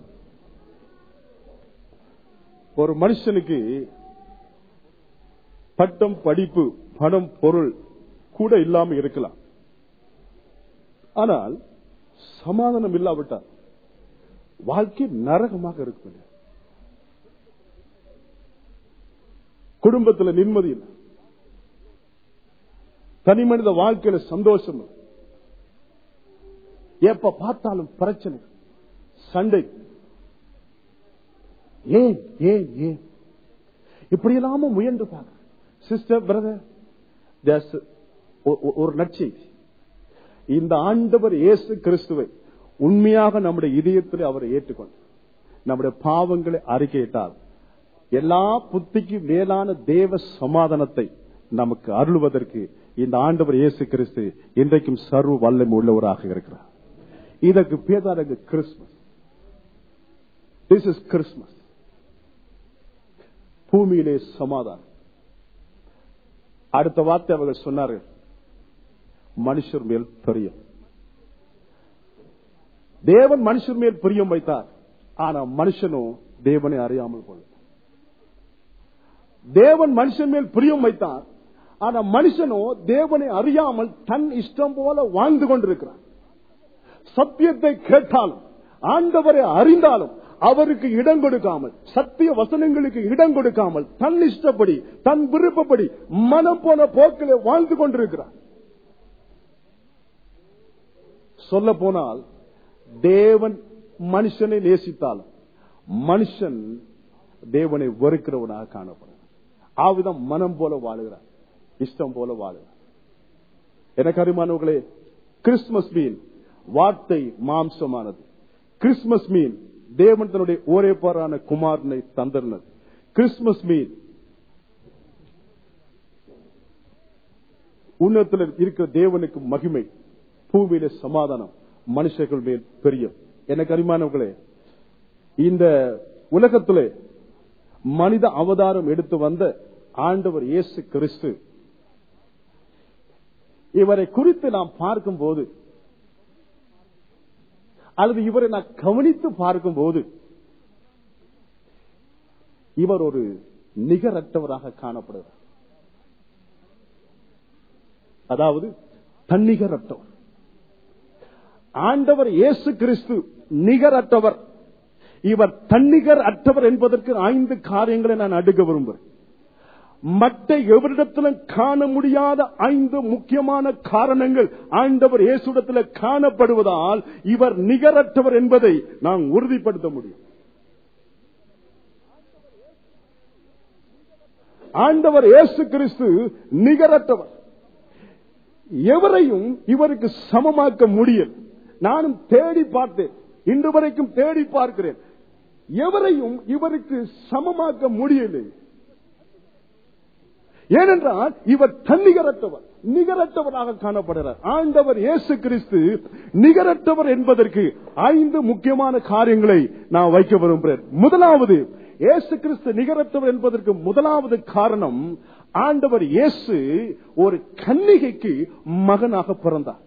ஒரு மனுஷனுக்கு பட்டம் படிப்பு பணம் பொருள் கூட இல்லாம இருக்கலாம் ஆனால் சமாதானம் இல்லாவிட்டால் வாழ்க்கை நரகமாக இருக்கும் குடும்பத்துல நிம்மதி இல்லை தனி மனித வாழ்க்கையில சந்தோஷம் இல்லை. எப்ப பார்த்தாலும் பிரச்சனை சண்டை ஏன் ஏன் ஏன் இப்படி இல்லாம முயன்று பார்க்க சிஸ்டர் பிரதர் ஒரு நற்செய்தி இந்த ஆண்டவர் இயேசு கிறிஸ்துவை உண்மையாக நம்முடைய இதயத்தில் அவரை ஏற்றுக்கொண்டு நம்முடைய பாவங்களை அறிக்கையிட்டால் எல்லா புத்திக்கு மேலான தேவ சமாதானத்தை நமக்கு அருள்வதற்கு இந்த ஆண்டவர் இயேசு கிறிஸ்து இன்றைக்கும் சர்வ வல்லமை உள்ளவராக இருக்கிறார் இதற்கு பேதாரங்க கிறிஸ்துமஸ் திஸ் இஸ் கிறிஸ்துமஸ் பூமியிலே சமாதானம் அடுத்த வார்த்தை அவர்கள் சொன்னார்கள் மனுஷர் மேல் பிரியம் தேவன் மனுஷர் மேல் பிரியம் வைத்தார் ஆனா மனுஷனும் தேவனை அறியாமல் போல தேவன் மனுஷன் மேல் பிரியம் வைத்தார் ஆனா மனுஷனோ தேவனை அறியாமல் தன் இஷ்டம் போல வாழ்ந்து கொண்டிருக்கிறான் சத்தியத்தை கேட்டாலும் ஆண்டவரை அறிந்தாலும் அவருக்கு இடம் கொடுக்காமல் சத்திய வசனங்களுக்கு இடம் கொடுக்காமல் தன் இஷ்டப்படி தன் விருப்பப்படி மனம் போன போக்கிலே வாழ்ந்து கொண்டிருக்கிறார் சொல்ல போனால் தேவன் மனுஷனை நேசித்தாலும் மனுஷன் தேவனை வெறுக்கிறவனாக காணப்படுறான் ஆவிதம் மனம் போல வாழுகிறார் இஷ்டம் போல வாழுகிறார் எனக்கு அருமானவர்களே கிறிஸ்துமஸ் மீன் வார்த்தை மாம்சமானது கிறிஸ்துமஸ் மீன் தேவன் தன்னுடைய ஒரே பாரான குமாரனை தந்திருந்தது கிறிஸ்துமஸ் மீன் உன்னத்தில் இருக்கிற தேவனுக்கு மகிமை பூமியில சமாதானம் மனுஷர்கள் மேல் பெரியும் எனக்கு அருமானவர்களே இந்த உலகத்திலே மனித அவதாரம் எடுத்து வந்த ஆண்டவர் இயேசு கிறிஸ்து இவரை குறித்து நாம் பார்க்கும்போது அல்லது இவரை நான் கவனித்து பார்க்கும்போது இவர் ஒரு நிகரற்றவராக காணப்படுகிறார் அதாவது தன்னிகரற்றவர் ஆண்டவர் இயேசு கிறிஸ்து நிகரற்றவர் இவர் தன்னிகர் அற்றவர் என்பதற்கு ஐந்து காரியங்களை நான் அடுக்க விரும்புகிறேன் மற்ற எவரிடத்திலும் காண முடியாத ஐந்து முக்கியமான காரணங்கள் ஆண்டவர் இயேசுடத்தில் காணப்படுவதால் இவர் நிகரற்றவர் என்பதை நாம் உறுதிப்படுத்த முடியும் ஆண்டவர் இயேசு கிறிஸ்து நிகரற்றவர் எவரையும் இவருக்கு சமமாக்க முடியல நானும் தேடி பார்த்தேன் இன்று வரைக்கும் தேடி பார்க்கிறேன் எவரையும் இவருக்கு சமமாக்க முடியலை ஏனென்றால் இவர் தன்னிகரற்றவர் நிகரற்றவராக காணப்படுகிறார் ஆண்டவர் இயேசு கிறிஸ்து நிகரற்றவர் என்பதற்கு ஐந்து முக்கியமான காரியங்களை நான் வைக்க விரும்புகிறேன் முதலாவது இயேசு கிறிஸ்து நிகரற்றவர் என்பதற்கு முதலாவது காரணம் ஆண்டவர் இயேசு ஒரு கன்னிகைக்கு மகனாக பிறந்தார்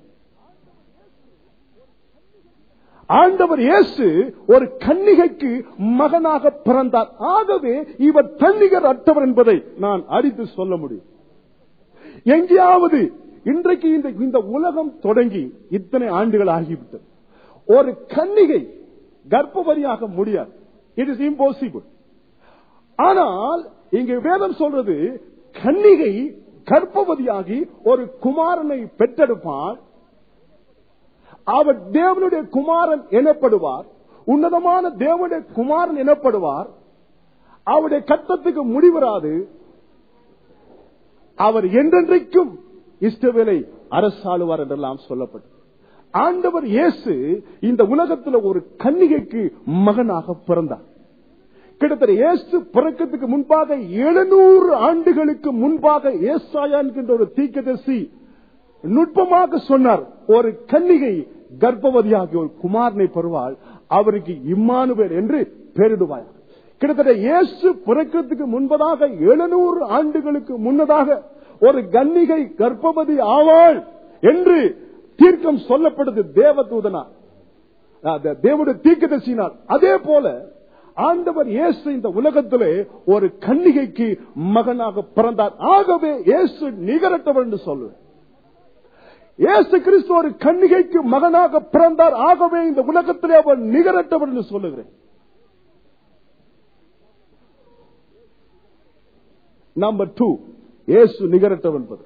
ஆண்டவர் இயேசு ஒரு கன்னிகைக்கு மகனாக பிறந்தார் ஆகவே இவர் தன்னிகர் அற்றவர் என்பதை நான் அறிந்து சொல்ல முடியும் எங்கேயாவது இன்றைக்கு இந்த இந்த உலகம் தொடங்கி இத்தனை ஆண்டுகள் ஆகிவிட்டது ஒரு கன்னிகை கர்ப்பவதியாக முடியாது இட் இஸ் இம்பாசிபிள் ஆனால் இங்கு வேதம் சொல்றது கன்னிகை கர்ப்பவதியாகி ஒரு குமாரனை பெற்றெடுப்பார் அவர் தேவனுடைய குமாரன் எனப்படுவார் உன்னதமான தேவனுடைய குமாரன் எனப்படுவார் அவருடைய கட்டத்துக்கு முடிவராது அவர் என்றென்றைக்கும் இஷ்டவேலை அரசாளுவார் என்றெல்லாம் சொல்லப்பட்டது ஆண்டவர் இயேசு இந்த உலகத்தில் ஒரு கன்னிகைக்கு மகனாக பிறந்தார் கிட்டத்தட்ட இயேசு பிறக்கத்துக்கு முன்பாக எழுநூறு ஆண்டுகளுக்கு முன்பாக ஏசாயா என்கின்ற ஒரு தீக்கதரிசி நுட்பமாக சொன்னார் ஒரு கன்னிகை கர்ப்பவதியாகி ஒரு குமாரனை பெறுவாள் அவருக்கு இம்மானுவேல் என்று பெயரிடுவார் கிட்டத்தட்ட இயேசு பிறக்கிறதுக்கு முன்பதாக எழுநூறு ஆண்டுகளுக்கு முன்னதாக ஒரு கன்னிகை கர்ப்பவதி ஆவாள் என்று தீர்க்கம் சொல்லப்படுது தேவதூதனா தேவனுடைய தீர்க்கதரிசினார் அதே போல ஆண்டவர் இயேசு இந்த உலகத்திலே ஒரு கன்னிகைக்கு மகனாக பிறந்தார் ஆகவே இயேசு நிகரட்டவர் என்று சொல்லுவேன் இயேசு கிறிஸ்து ஒரு கன்னிகைக்கு மகனாக பிறந்தார் ஆகவே இந்த உலகத்திலே அவர் நிகரட்டவர் என்று சொல்லுகிறேன் நம்பர் டூ இயேசு நிகரட்டவர் என்பது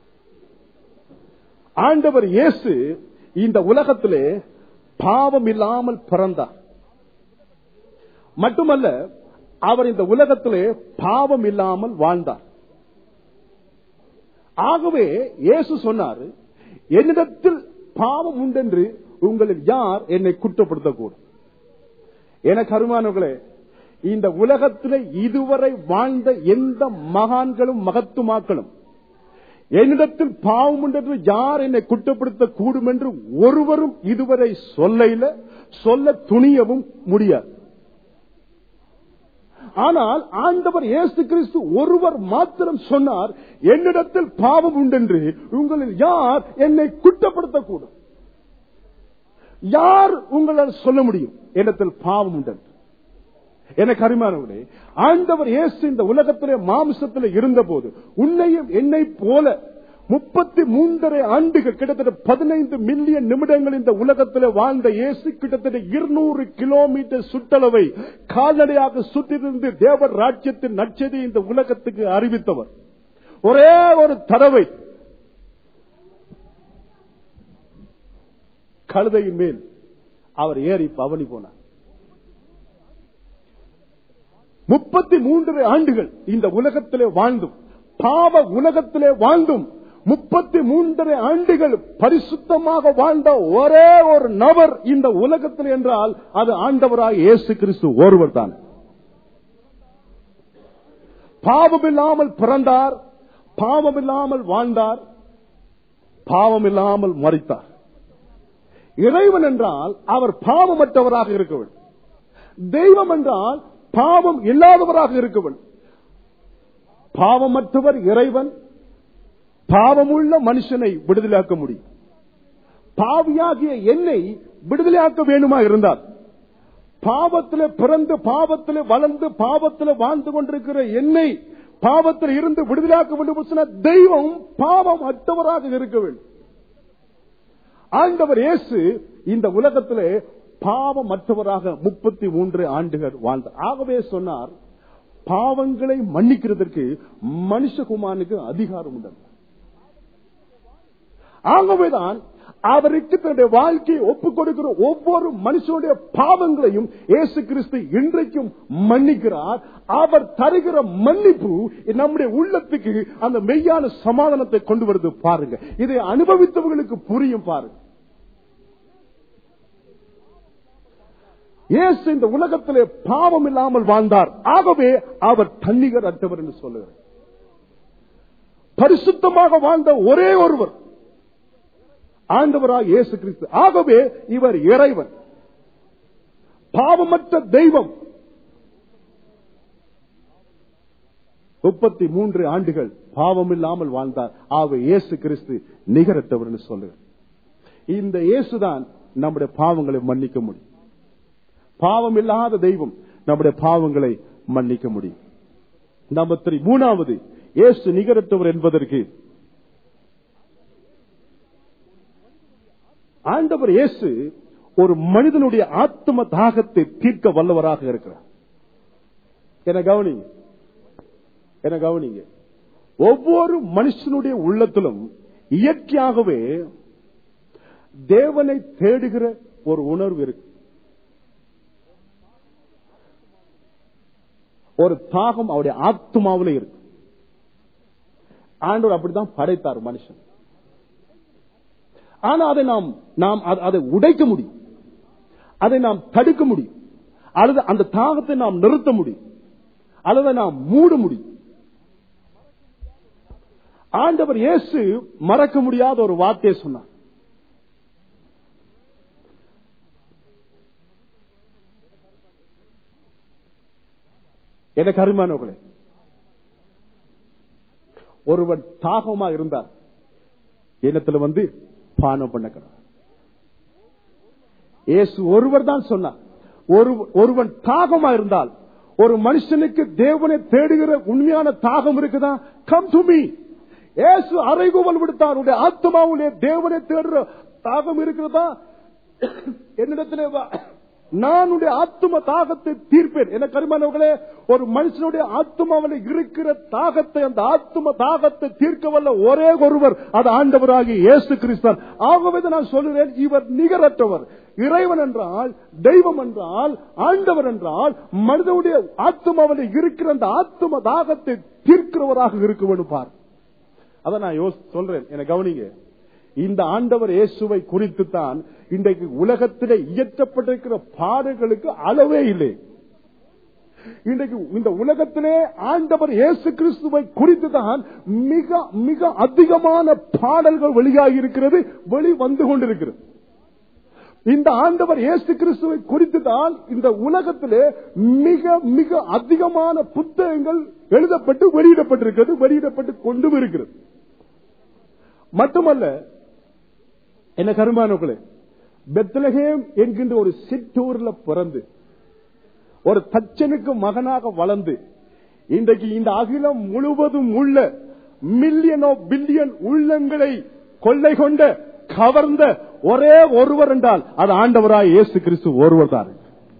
ஆண்டவர் இயேசு இந்த உலகத்திலே பாவம் இல்லாமல் பிறந்தார் மட்டுமல்ல அவர் இந்த உலகத்திலே பாவம் இல்லாமல் வாழ்ந்தார் ஆகவே இயேசு சொன்னார் என்னிடத்தில் பாவம் உண்டென்று உங்களில் யார் என்னை குற்றப்படுத்தக்கூடும் எனக்கு அருமானவர்களே இந்த உலகத்தில் இதுவரை வாழ்ந்த எந்த மகான்களும் மகத்துமாக்களும் என்னிடத்தில் பாவம் உண்டென்று யார் என்னை குற்றப்படுத்த கூடும் என்று ஒருவரும் இதுவரை சொல்ல சொல்ல துணியவும் முடியாது ஆனால் ஆண்டவர் இயேசு கிறிஸ்து ஒருவர் மாத்திரம் சொன்னார் என்னிடத்தில் பாவம் உண்டென்று உங்களில் யார் என்னை குற்றப்படுத்தக்கூடும் யார் உங்களால் சொல்ல முடியும் என்னிடத்தில் பாவம் உண்டென்று எனக்கு அருமானவனே ஆண்டவர் இயேசு இந்த உலகத்திலே மாம்சத்திலே இருந்த போது உன்னையும் என்னை போல முப்பத்தி மூன்றரை ஆண்டுகள் கிட்டத்தட்ட பதினைந்து மில்லியன் நிமிடங்கள் இந்த உலகத்தில் வாழ்ந்த இயேசு கிட்டத்தட்ட இருநூறு கிலோமீட்டர் சுற்றளவை கால்நடையாக சுற்றிருந்து தேவர் ராஜ்யத்தின் நச்சதை இந்த உலகத்துக்கு அறிவித்தவர் ஒரே ஒரு தடவை கழுதையின் மேல் அவர் ஏறி பவனி போனார் முப்பத்தி மூன்று ஆண்டுகள் இந்த உலகத்திலே வாழ்ந்தும் பாவ உலகத்திலே வாழ்ந்தும் முப்பத்தி மூன்றரை ஆண்டுகள் பரிசுத்தமாக வாழ்ந்த ஒரே ஒரு நபர் இந்த உலகத்தில் என்றால் அது ஆண்டவராக இயேசு கிறிஸ்து ஒருவர் தான் பாவமில்லாமல் பிறந்தார் பாவமில்லாமல் வாழ்ந்தார் பாவம் இல்லாமல் மறித்தார் இறைவன் என்றால் அவர் பாவமற்றவராக இருக்க வேண்டும் தெய்வம் என்றால் பாவம் இல்லாதவராக இருக்க வேண்டும் பாவமற்றவர் இறைவன் பாவமுள்ள மனுஷனை விடுதலையாக்க முடியும் பாவியாகிய என்னை விடுதலையாக்க வேண்டுமா இருந்தால் பாவத்தில் பிறந்து பாவத்தில் வளர்ந்து பாவத்தில் வாழ்ந்து கொண்டிருக்கிற என்னை பாவத்தில் இருந்து விடுதலையாக்க வேண்டும் என்று சொன்ன தெய்வம் பாவம் அற்றவராக இருக்க வேண்டும் ஆண்டவர் இயேசு இந்த உலகத்திலே பாவமற்றவராக முப்பத்தி மூன்று ஆண்டுகள் வாழ்ந்தார் ஆகவே சொன்னார் பாவங்களை மன்னிக்கிறதற்கு மனுஷகுமானுக்கு அதிகாரம் உண்டு ஆகவேதான் அவருக்கு தன்னுடைய வாழ்க்கையை ஒப்புக் கொடுக்கிற ஒவ்வொரு மனுஷனுடைய பாவங்களையும் இயேசு கிறிஸ்து இன்றைக்கும் மன்னிக்கிறார் அவர் தருகிற மன்னிப்பு நம்முடைய உள்ளத்துக்கு அந்த மெய்யான சமாதானத்தை கொண்டு வருது பாருங்க இதை அனுபவித்தவர்களுக்கு புரியும் பாருங்க இயேசு இந்த உலகத்திலே பாவம் இல்லாமல் வாழ்ந்தார் ஆகவே அவர் தன்னிகர் அற்றவர் என்று சொல்லுகிறார் பரிசுத்தமாக வாழ்ந்த ஒரே ஒருவர் ஆண்டவராக இயேசு கிறிஸ்து ஆகவே இவர் இறைவன் பாவமற்ற தெய்வம் முப்பத்தி மூன்று ஆண்டுகள் பாவம் இல்லாமல் வாழ்ந்தார் ஆக இயேசு கிறிஸ்து நிகரத்தவர் என்று சொல்லுகிறார் இந்த இயேசுதான் நம்முடைய பாவங்களை மன்னிக்க முடியும் பாவம் இல்லாத தெய்வம் நம்முடைய பாவங்களை மன்னிக்க முடியும் நம்பர் த்ரீ மூணாவது இயேசு நிகரத்தவர் என்பதற்கு ஆண்டவர் இயேசு ஒரு மனிதனுடைய ஆத்ம தாகத்தை தீர்க்க வல்லவராக இருக்கிறார் என கவனிங்க என கவனிங்க ஒவ்வொரு மனுஷனுடைய உள்ளத்திலும் இயற்கையாகவே தேவனை தேடுகிற ஒரு உணர்வு இருக்கு ஒரு தாகம் அவருடைய ஆத்மாவில இருக்கு ஆண்டவர் அப்படித்தான் படைத்தார் மனுஷன் ஆனா அதை நாம் நாம் அதை உடைக்க முடியும் அதை நாம் தடுக்க முடியும் அல்லது அந்த தாகத்தை நாம் நிறுத்த முடியும் அல்லது நாம் மூட முடியும் ஆண்டவர் இயேசு மறக்க முடியாத ஒரு வார்த்தையை சொன்னார் எனக்கு அருமானவர்களே ஒருவன் தாகமா இருந்தார் எண்ணத்துல வந்து பானம் பண்ணுகிறார் இயேசு ஒருவர் தான் சொன்னார் ஒருவன் தாகமா இருந்தால் ஒரு மனுஷனுக்கு தேவனை தேடுகிற உண்மையான தாகம் இருக்குதா கம் டு மீ இயேசு அறைகூவல் விடுத்தார் உடைய ஆத்மாவுடைய தேவனை தேடுற தாகம் இருக்கிறதா என்னிடத்திலே நான் உடைய ஆத்ம தாகத்தை தீர்ப்பேன் என கருமானவர்களே ஒரு மனுஷனுடைய ஆத்மாவில் இருக்கிற தாகத்தை அந்த ஆத்ம தாகத்தை தீர்க்க வல்ல ஒரே ஒருவர் அது ஆண்டவராகி இயேசு கிறிஸ்தான் ஆகவே நான் சொல்லுவேன் இவர் நிகரற்றவர் இறைவன் என்றால் தெய்வம் என்றால் ஆண்டவர் என்றால் மனிதனுடைய ஆத்மாவில் இருக்கிற அந்த ஆத்ம தாகத்தை தீர்க்கிறவராக இருக்க வேண்டும் பார் அதை நான் சொல்றேன் என கவனிங்க இந்த ஆண்டவர் இயேசுவை குறித்து தான் இன்றைக்கு உலகத்திலே இயற்றப்பட்டிருக்கிற பாடல்களுக்கு அளவே இல்லை இன்றைக்கு இந்த உலகத்திலே ஆண்டவர் இயேசு கிறிஸ்துவை குறித்து தான் மிக மிக அதிகமான பாடல்கள் வெளியாகி இருக்கிறது வெளி வந்து கொண்டிருக்கிறது இந்த ஆண்டவர் இயேசு கிறிஸ்துவை குறித்து தான் இந்த உலகத்திலே மிக மிக அதிகமான புத்தகங்கள் எழுதப்பட்டு வெளியிடப்பட்டிருக்கிறது வெளியிடப்பட்டு கொண்டு இருக்கிறது மட்டுமல்ல என்ன கருமானோக்களே பெத்லகேம் என்கின்ற ஒரு சிற்றூர்ல பிறந்து ஒரு தச்சனுக்கு மகனாக வளர்ந்து இன்றைக்கு இந்த அகிலம் முழுவதும் உள்ள மில்லியனோ பில்லியன் உள்ளங்களை கொள்ளை கொண்ட கவர்ந்த ஒரே ஒருவர் என்றால் அது ஆண்டவராய் இயேசு கிறிஸ்து ஒருவர் தான்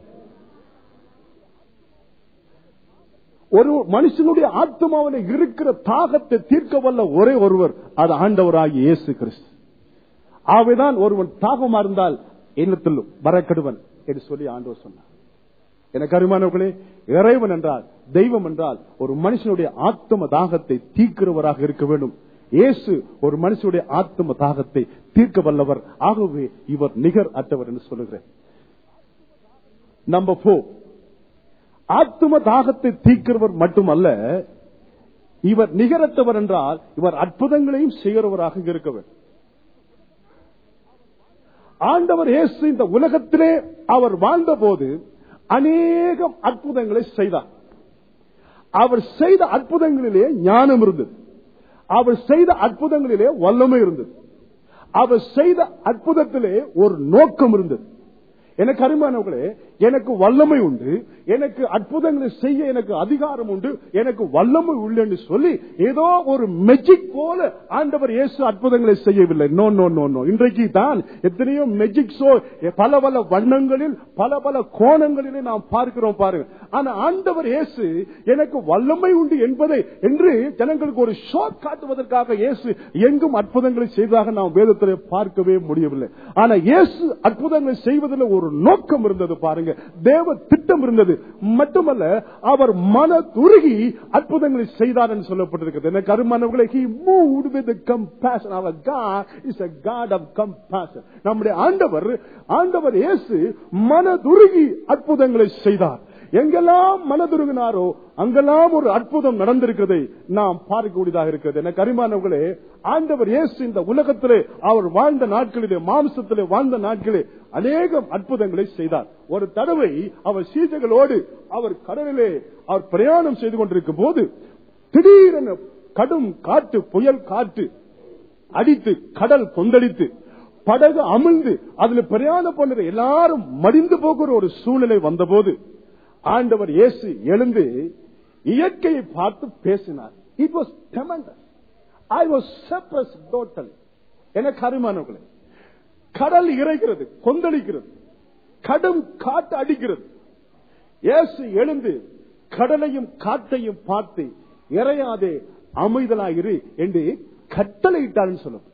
ஒரு மனுஷனுடைய ஆத்மாவில் இருக்கிற தாகத்தை தீர்க்க வல்ல ஒரே ஒருவர் அது ஆண்டவராகி இயேசு கிறிஸ்து ஆகவேதான் ஒருவன் தாகமா இருந்தால் எண்ணத்தில் வரக்கடுவன் என்று சொல்லி ஆண்டவர் சொன்னார் எனக்கு அருமானவர்களே இறைவன் என்றால் தெய்வம் என்றால் ஒரு மனுஷனுடைய ஆத்ம தாகத்தை தீர்க்கிறவராக இருக்க வேண்டும் இயேசு ஒரு மனுஷனுடைய ஆத்ம தாகத்தை தீர்க்க வல்லவர் ஆகவே இவர் நிகர் அற்றவர் என்று சொல்லுகிறேன் நம்பர் போர் ஆத்ம தாகத்தை தீர்க்கிறவர் மட்டுமல்ல இவர் நிகரத்தவர் என்றால் இவர் அற்புதங்களையும் செய்கிறவராக இருக்கவர் ஆண்டவர் இயேசு இந்த உலகத்திலே அவர் வாழ்ந்தபோது அநேகம் அற்புதங்களை செய்தார் அவர் செய்த அற்புதங்களிலே ஞானம் இருந்தது அவர் செய்த அற்புதங்களிலே வல்லமை இருந்தது அவர் செய்த அற்புதத்திலே ஒரு நோக்கம் இருந்தது எனக்கு அருமானவர்களே எனக்கு வல்லமை உண்டு எனக்கு அற்புதங்களை செய்ய எனக்கு அதிகாரம் உண்டு எனக்கு வல்லமை உள்ளன்னு சொல்லி ஏதோ ஒரு மெஜிக் போல ஆண்டவர் இயேசு அற்புதங்களை செய்யவில்லை நோ நோ நோ நோ இன்றைக்கு தான் எத்தனையோ மெஜிக் ஷோ பல பல வண்ணங்களில் பல பல கோணங்களிலே நாம் பார்க்கிறோம் பாருங்க ஆனா ஆண்டவர் இயேசு எனக்கு வல்லமை உண்டு என்பதை என்று ஜனங்களுக்கு ஒரு ஷோ காட்டுவதற்காக இயேசு எங்கும் அற்புதங்களை செய்ததாக நாம் வேதத்தில் பார்க்கவே முடியவில்லை ஆனா இயேசு அற்புதங்களை செய்வதில் ஒரு நோக்கம் இருந்தது பாருங்க தேவ திட்டம் இருந்தது மட்டுமல்ல அவர் மன துருகி அற்புதங்களை செய்தார் என்று சொல்லப்பட்டிருக்கிறது எனக்கு அருமானவர்களை he moved with the compassion our God is a God of compassion நம்முடைய ஆண்டவர் ஆண்டவர் இயேசு மனதுருகி அற்புதங்களை செய்தார் எங்கெல்லாம் மனதுருகினாரோ அங்கெல்லாம் ஒரு அற்புதம் நடந்திருக்கிறதை நாம் பார்க்கக்கூடியதாக இருக்கிறது எனக்கு அரிமானவர்களே ஆண்டவர் இயேசு இந்த உலகத்திலே அவர் வாழ்ந்த நாட்களிலே மாம்சத்திலே வாழ்ந்த நாட்களே அநேகம் அற்புதங்களை செய்தார் ஒரு தடவை அவர் சீசைகளோடு அவர் கடலிலே அவர் பிரயாணம் செய்து கொண்டிருக்கும் போது திடீரென கடும் காற்று புயல் காற்று அடித்து கடல் கொந்தளித்து படகு அமிழ்ந்து அதுல பிரயாணம் பண்ணுற எல்லாரும் மடிந்து போகிற ஒரு சூழ்நிலை வந்தபோது ஆண்டவர் இயேசு எழுந்து இயற்கையை பார்த்து பேசினார் it was tremendous I was surprised total எனக்கு அருமானவர்களே கடல் இறைகிறது கொந்தளிக்கிறது கடும் காட்டு அடிக்கிறது இயேசு எழுந்து கடலையும் காட்டையும் பார்த்து இறையாதே அமைதலாயிரு என்று கட்டளையிட்டார்னு சொல்லும்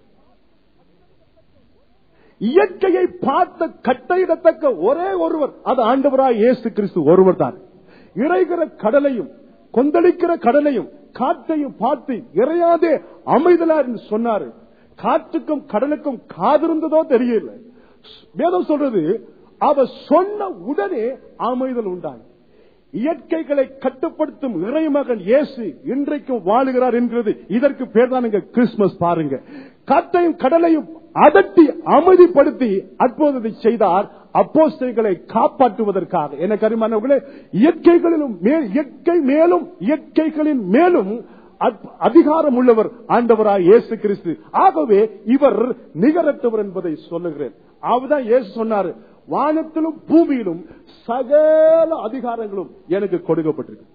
இயற்கையை பார்த்த கட்டையிடத்தக்க ஒரே ஒருவர் அது ஆண்டவராய் இயேசு கிறிஸ்து ஒருவர் தான் இறைகிற கடலையும் கொந்தளிக்கிற கடலையும் காற்றையும் பார்த்து இறையாதே அமைதலார் என்று சொன்னாரு காற்றுக்கும் கடலுக்கும் காதிருந்ததோ தெரியல வேதம் சொல்றது அவர் சொன்ன உடனே அமைதல் உண்டாங்க இயற்கைகளை கட்டுப்படுத்தும் இறைமகன் இயேசு இன்றைக்கும் வாழுகிறார் என்கிறது இதற்கு பேர் தான் கிறிஸ்துமஸ் பாருங்க காற்றையும் கடலையும் அதட்டி அமைதிப்படுத்தி அற்புதத்தை செய்தார் அப்போஸ்தலர்களை காப்பாற்றுவதற்காக எனக்கு அறிமானவர்களே இயற்கைகளிலும் மேல் இயற்கை மேலும் இயற்கைகளின் மேலும் அற்ப- அதிகாரம் உள்ளவர் ஆண்டவராய் இயேசு கிறிஸ்து ஆகவே இவர் நிகரற்றவர் என்பதை சொல்லுகிறேன் அவர்தான் இயேசு சொன்னாரு வானத்திலும் பூமியிலும் சகல அதிகாரங்களும் எனக்கு கொடுக்கப்பட்டிருக்கு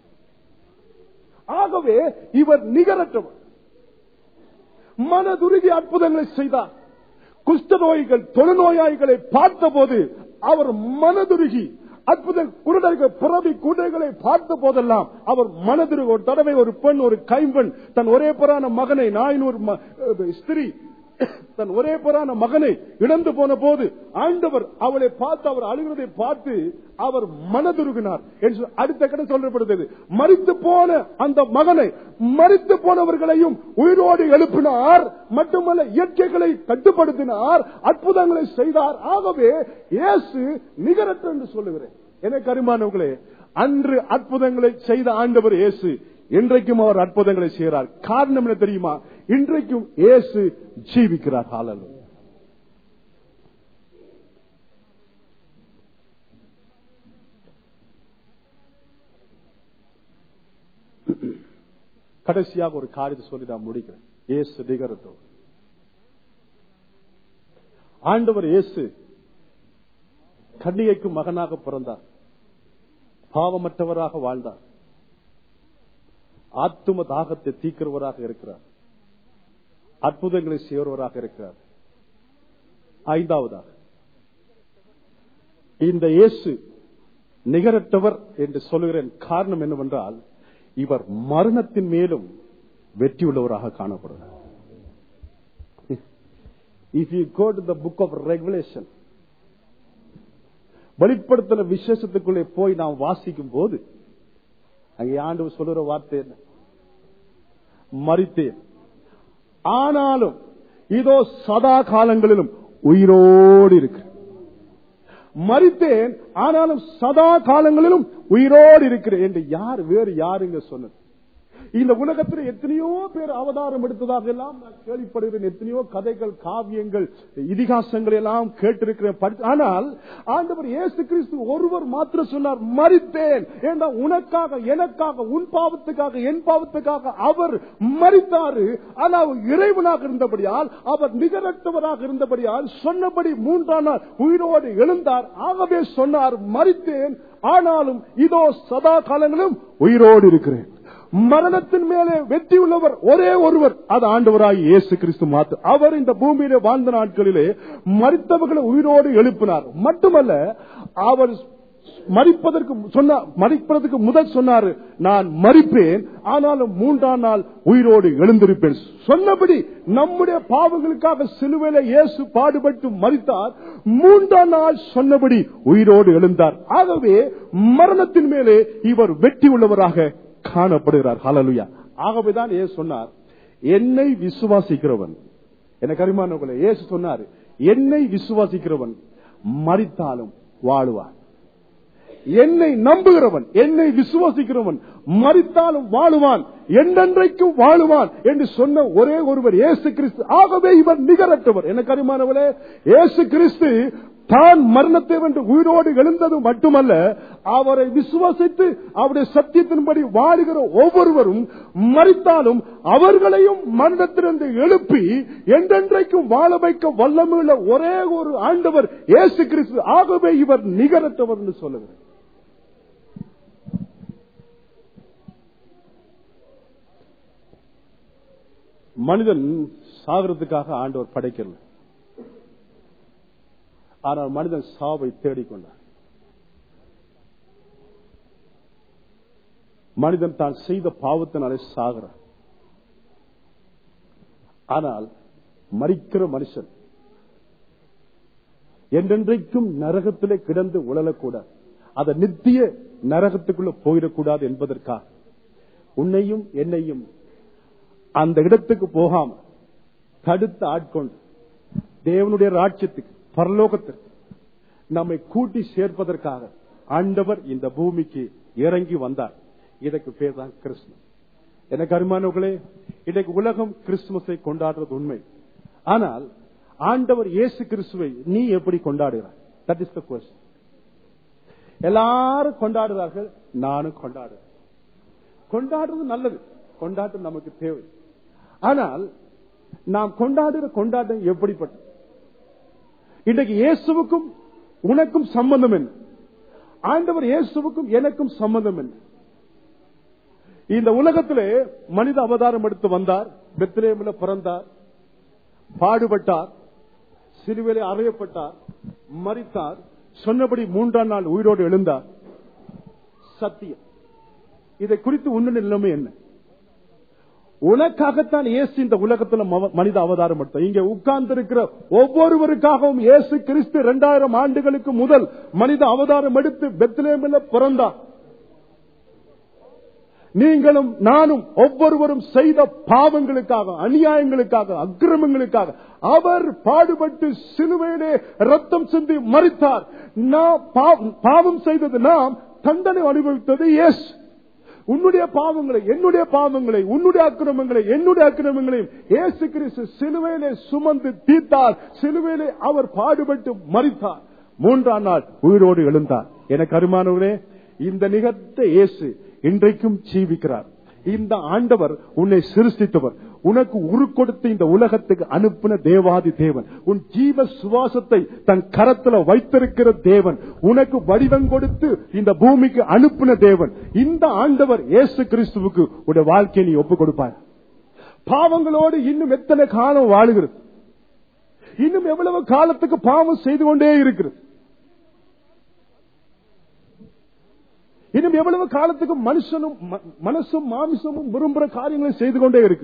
ஆகவே இவர் நிகரற்றவர் மனதுருகி அற்புதங்களை செய்தார் குஷ்டநோய்கள் தொழுநோயாளிகளை பார்த்தபோது அவர் மனதுருகி அற்புத குருடர்கள் பிறவி குருடர்களை பார்த்த போதெல்லாம் அவர் மனதுருக ஒரு தடவை ஒரு பெண் ஒரு கைம்பெண் தன் ஒரே புறான மகனை நாயினூர் ம- அஹ் ஸ்திரீ தன் ஒரே புறான மகனை இழந்து போன போது ஆண்டவர் அவளை பார்த்து அவர் அழுகிறதை பார்த்து அவர் மனதுருகினார் என்று அடுத்த கடன் சொல்லப்படுகிறது மறித்து போன அந்த மகனை மறித்து போனவர்களையும் உயிரோடு எழுப்பினார் மட்டுமல்ல இயற்கைகளை கட்டுப்படுத்தினார் அற்புதங்களை செய்தார் ஆகவே இயேசு நிகரற்ற என்று சொல்லுகிறேன் எனக்கு அருமானவர்களே அன்று அற்புதங்களை செய்த ஆண்டவர் இயேசு இன்றைக்கும் அவர் அற்புதங்களை செய்கிறார் காரணம் என்ன தெரியுமா இன்றைக்கும் இயேசு ஜீவிக்கிறார் ஹalleluya கடைசியாக ஒரு காரியத்தை சொல்லி நான் முடிக்கிறேன் இயேசு நிகரத்தோ ஆண்டவர் இயேசு கன்னிகைக்கு மகனாக பிறந்தார் பாவமற்றவராக வாழ்ந்தார் ஆத்தும தாகத்தை தீக்கிறவராக இருக்கிறார் அற்புதங்களை செய்வராக இருக்கிறார் ஐந்தாவதாக இந்த இயேசு நிகரற்றவர் என்று சொல்லுகிறேன் காரணம் என்னவென்றால் இவர் மரணத்தின் மேலும் வெற்றியுள்ளவராக காணப்படுகிறார் if you go to the book of Revelation வெளிப்படுத்தின விசேஷத்துக்குள்ளே போய் நாம் வாசிக்கும் போது அங்கே ஆண்டவர் சொல்லுற வார்த்தை என்ன மறித்தேன் ஆனாலும் இதோ சதா காலங்களிலும் உயிரோடு இருக்கு மறித்தேன் ஆனாலும் சதா காலங்களிலும் உயிரோடு இருக்கிறேன் என்று யார் வேறு யாருங்க சொன்னது இந்த உலகத்தில் எத்தனையோ பேர் அவதாரம் எடுத்ததாக எல்லாம் நான் கேள்விப்படுகிறேன் எத்தனையோ கதைகள் காவியங்கள் இதிகாசங்கள் எல்லாம் கேட்டிருக்கிறேன் படி- ஆனால் ஆண்டவர் இயேசு கிறிஸ்து ஒருவர் மாத்திரம் சொன்னார் மறித்தேன் ஏண்டா உனக்காக எனக்காக உன் பாவத்துக்காக என் பாவத்துக்காக அவர் மறித்தாரு ஆனால் அவர் இறைவனாக இருந்தபடியால் அவர் நிகரற்றவராக இருந்தபடியால் சொன்னபடி மூன்றாம் நாள் உயிரோடு எழுந்தார் ஆகவே சொன்னார் மறித்தேன் ஆனாலும் இதோ சதா காலங்களும் உயிரோடு இருக்கிறேன் மரணத்தின் மேலே வெற்றி உள்ளவர் ஒரே ஒருவர் அது ஆண்டவராய் இயேசு கிறிஸ்து மாத்து அவர் இந்த பூமியிலே வாழ்ந்த நாட்களிலே மறித்தவர்களை உயிரோடு எழுப்பினார் மட்டுமல்ல அவர் மறிப்பதற்கு சொன்ன மறிப்பதற்கு முதல் சொன்னாரு நான் மறிப்பேன் ஆனாலும் மூன்றாம் நாள் உயிரோடு எழுந்திருப்பேன் சொன்னபடி நம்முடைய பாவங்களுக்காக சிலுவையில இயேசு பாடுபட்டு மறித்தார் மூன்றாம் நாள் சொன்னபடி உயிரோடு எழுந்தார் ஆகவே மரணத்தின் மேலே இவர் வெற்றி உள்ளவராக காணப்படுகிறார் ஹalleluya ஆகவேதான் இயேசு சொன்னார் என்னை விசுவாசிக்கிறவன் எனக்கு அருமானவர்களே இயேசு சொன்னார் என்னை விசுவாசிக்கிறவன் மறித்தாலும் வாழுவான் என்னை நம்புகிறவன் என்னை விசுவாசிக்கிறவன் மறித்தாலும் வாழுவான் என்றென்றைக்கும் வாழுவான் என்று சொன்ன ஒரே ஒருவர் இயேசு கிறிஸ்து ஆகவே இவர் நிகரற்றவர் எனக்கு அறிமானவளே இயேசு கிறிஸ்து தான் மரணத்தை வென்று உயிரோடு எழுந்தது மட்டுமல்ல அவரை விசுவாசித்து அவருடைய சத்தியத்தின்படி வாழுகிற ஒவ்வொருவரும் மறித்தாலும் அவர்களையும் மரணத்திலிருந்து எழுப்பி என்றென்றைக்கும் வாழ வைக்க வல்லமையுள்ள ஒரே ஒரு ஆண்டவர் இயேசு கிறிஸ்து ஆகவே இவர் நிகரற்றவர் என்று சொல்லுகிறார் மனிதன் சாகிறதுக்காக ஆண்டவர் படைக்கல ஆனால் மனிதன் சாவை தேடிக்கொண்டார் மனிதன் தான் செய்த பாவத்தினாலே சாகிறான் ஆனால் மறிக்கிற மனுஷன் என்றென்றைக்கும் நரகத்திலே கிடந்து உழலக்கூடாது அதை நித்திய நரகத்துக்குள்ள போயிடக்கூடாது என்பதற்காக உன்னையும் என்னையும் அந்த இடத்துக்கு போகாம தடுத்து ஆட்கொண்டு தேவனுடைய ராட்சியத்துக்கு பரலோகத்திற்கு நம்மை கூட்டி சேர்ப்பதற்காக ஆண்டவர் இந்த பூமிக்கு இறங்கி வந்தார் இதற்கு பேர் தான் கிறிஸ்துமஸ் எனக்கு அருமானவர்களே இன்றைக்கு உலகம் கிறிஸ்துமஸை கொண்டாடுறது உண்மை ஆனால் ஆண்டவர் இயேசு கிறிஸ்துவை நீ எப்படி கொண்டாடுகிறாய் தட் இஸ் த கொஸ்டின் எல்லாரும் கொண்டாடுறார்கள் நானும் கொண்டாடுறேன் கொண்டாடுறது நல்லது கொண்டாட்டம் நமக்கு தேவை ஆனால் நாம் கொண்டாடுற கொண்டாட்டம் எப்படிப்பட்டது இன்றைக்கு இயேசுவுக்கும் உனக்கும் சம்பந்தம் என்ன ஆண்டவர் இயேசுவுக்கும் எனக்கும் சம்பந்தம் என்ன இந்த உலகத்திலே மனித அவதாரம் எடுத்து வந்தார் பெத்ரேமில் பிறந்தார் பாடுபட்டார் சிலுவிலே அறையப்பட்டார் மறித்தார் சொன்னபடி மூன்றாம் நாள் உயிரோடு எழுந்தார் சத்தியம் இதை குறித்து உன்ன நிலைமை என்ன உனக்காகத்தான் இயேசு இந்த உலகத்துல மவ- மனித அவதாரம் எடுத்தார் இங்க உட்கார்ந்து இருக்கிற ஒவ்வொருவருக்காகவும் இயேசு கிறிஸ்து இரண்டாயிரம் ஆண்டுகளுக்கு முதல் மனித அவதாரம் எடுத்து பெத்லேமில் பிறந்தார் நீங்களும் நானும் ஒவ்வொருவரும் செய்த பாவங்களுக்காக அநியாயங்களுக்காக அக்கிரமங்களுக்காக அவர் பாடுபட்டு சிலுவையிலே ரத்தம் சிந்தி மறித்தார் நாம் பா- பாவம் செய்தது நாம் தண்டனை அனுபவித்தது எஸ் உன்னுடைய பாவங்களை என்னுடைய பாவங்களை உன்னுடைய அக்கிரமங்களை என்னுடைய அக்கிரமங்களையும் இயேசு கிறிஸ்து சிலுவையிலே சுமந்து தீர்த்தார் சிலுவையிலே அவர் பாடுபட்டு மறித்தார் மூன்றாம் நாள் உயிரோடு எழுந்தார் எனக்கு அருமானவரே இந்த நிகழ்த்த இயேசு இன்றைக்கும் ஜீவிக்கிறார் இந்த ஆண்டவர் உன்னை சிருஷ்டித்தவர் உனக்கு உரு கொடுத்து இந்த உலகத்துக்கு அனுப்பின தேவாதி தேவன் உன் ஜீவ சுவாசத்தை தன் கரத்துல வைத்திருக்கிற தேவன் உனக்கு வடிவம் கொடுத்து இந்த பூமிக்கு அனுப்பின தேவன் இந்த ஆண்டவர் இயேசு கிறிஸ்துவுக்கு உடைய வாழ்க்கையை நீ ஒப்புக் கொடுப்பார் பாவங்களோடு இன்னும் எத்தனை காலம் வாழுகிறது இன்னும் எவ்வளவு காலத்துக்கு பாவம் செய்து கொண்டே இருக்கிறது இன்னும் எவ்வளவு காலத்துக்கு மனுஷனும் ம- மனசும் மாமிசமும் விரும்புற காரியங்களை செய்து கொண்டே இருக்கு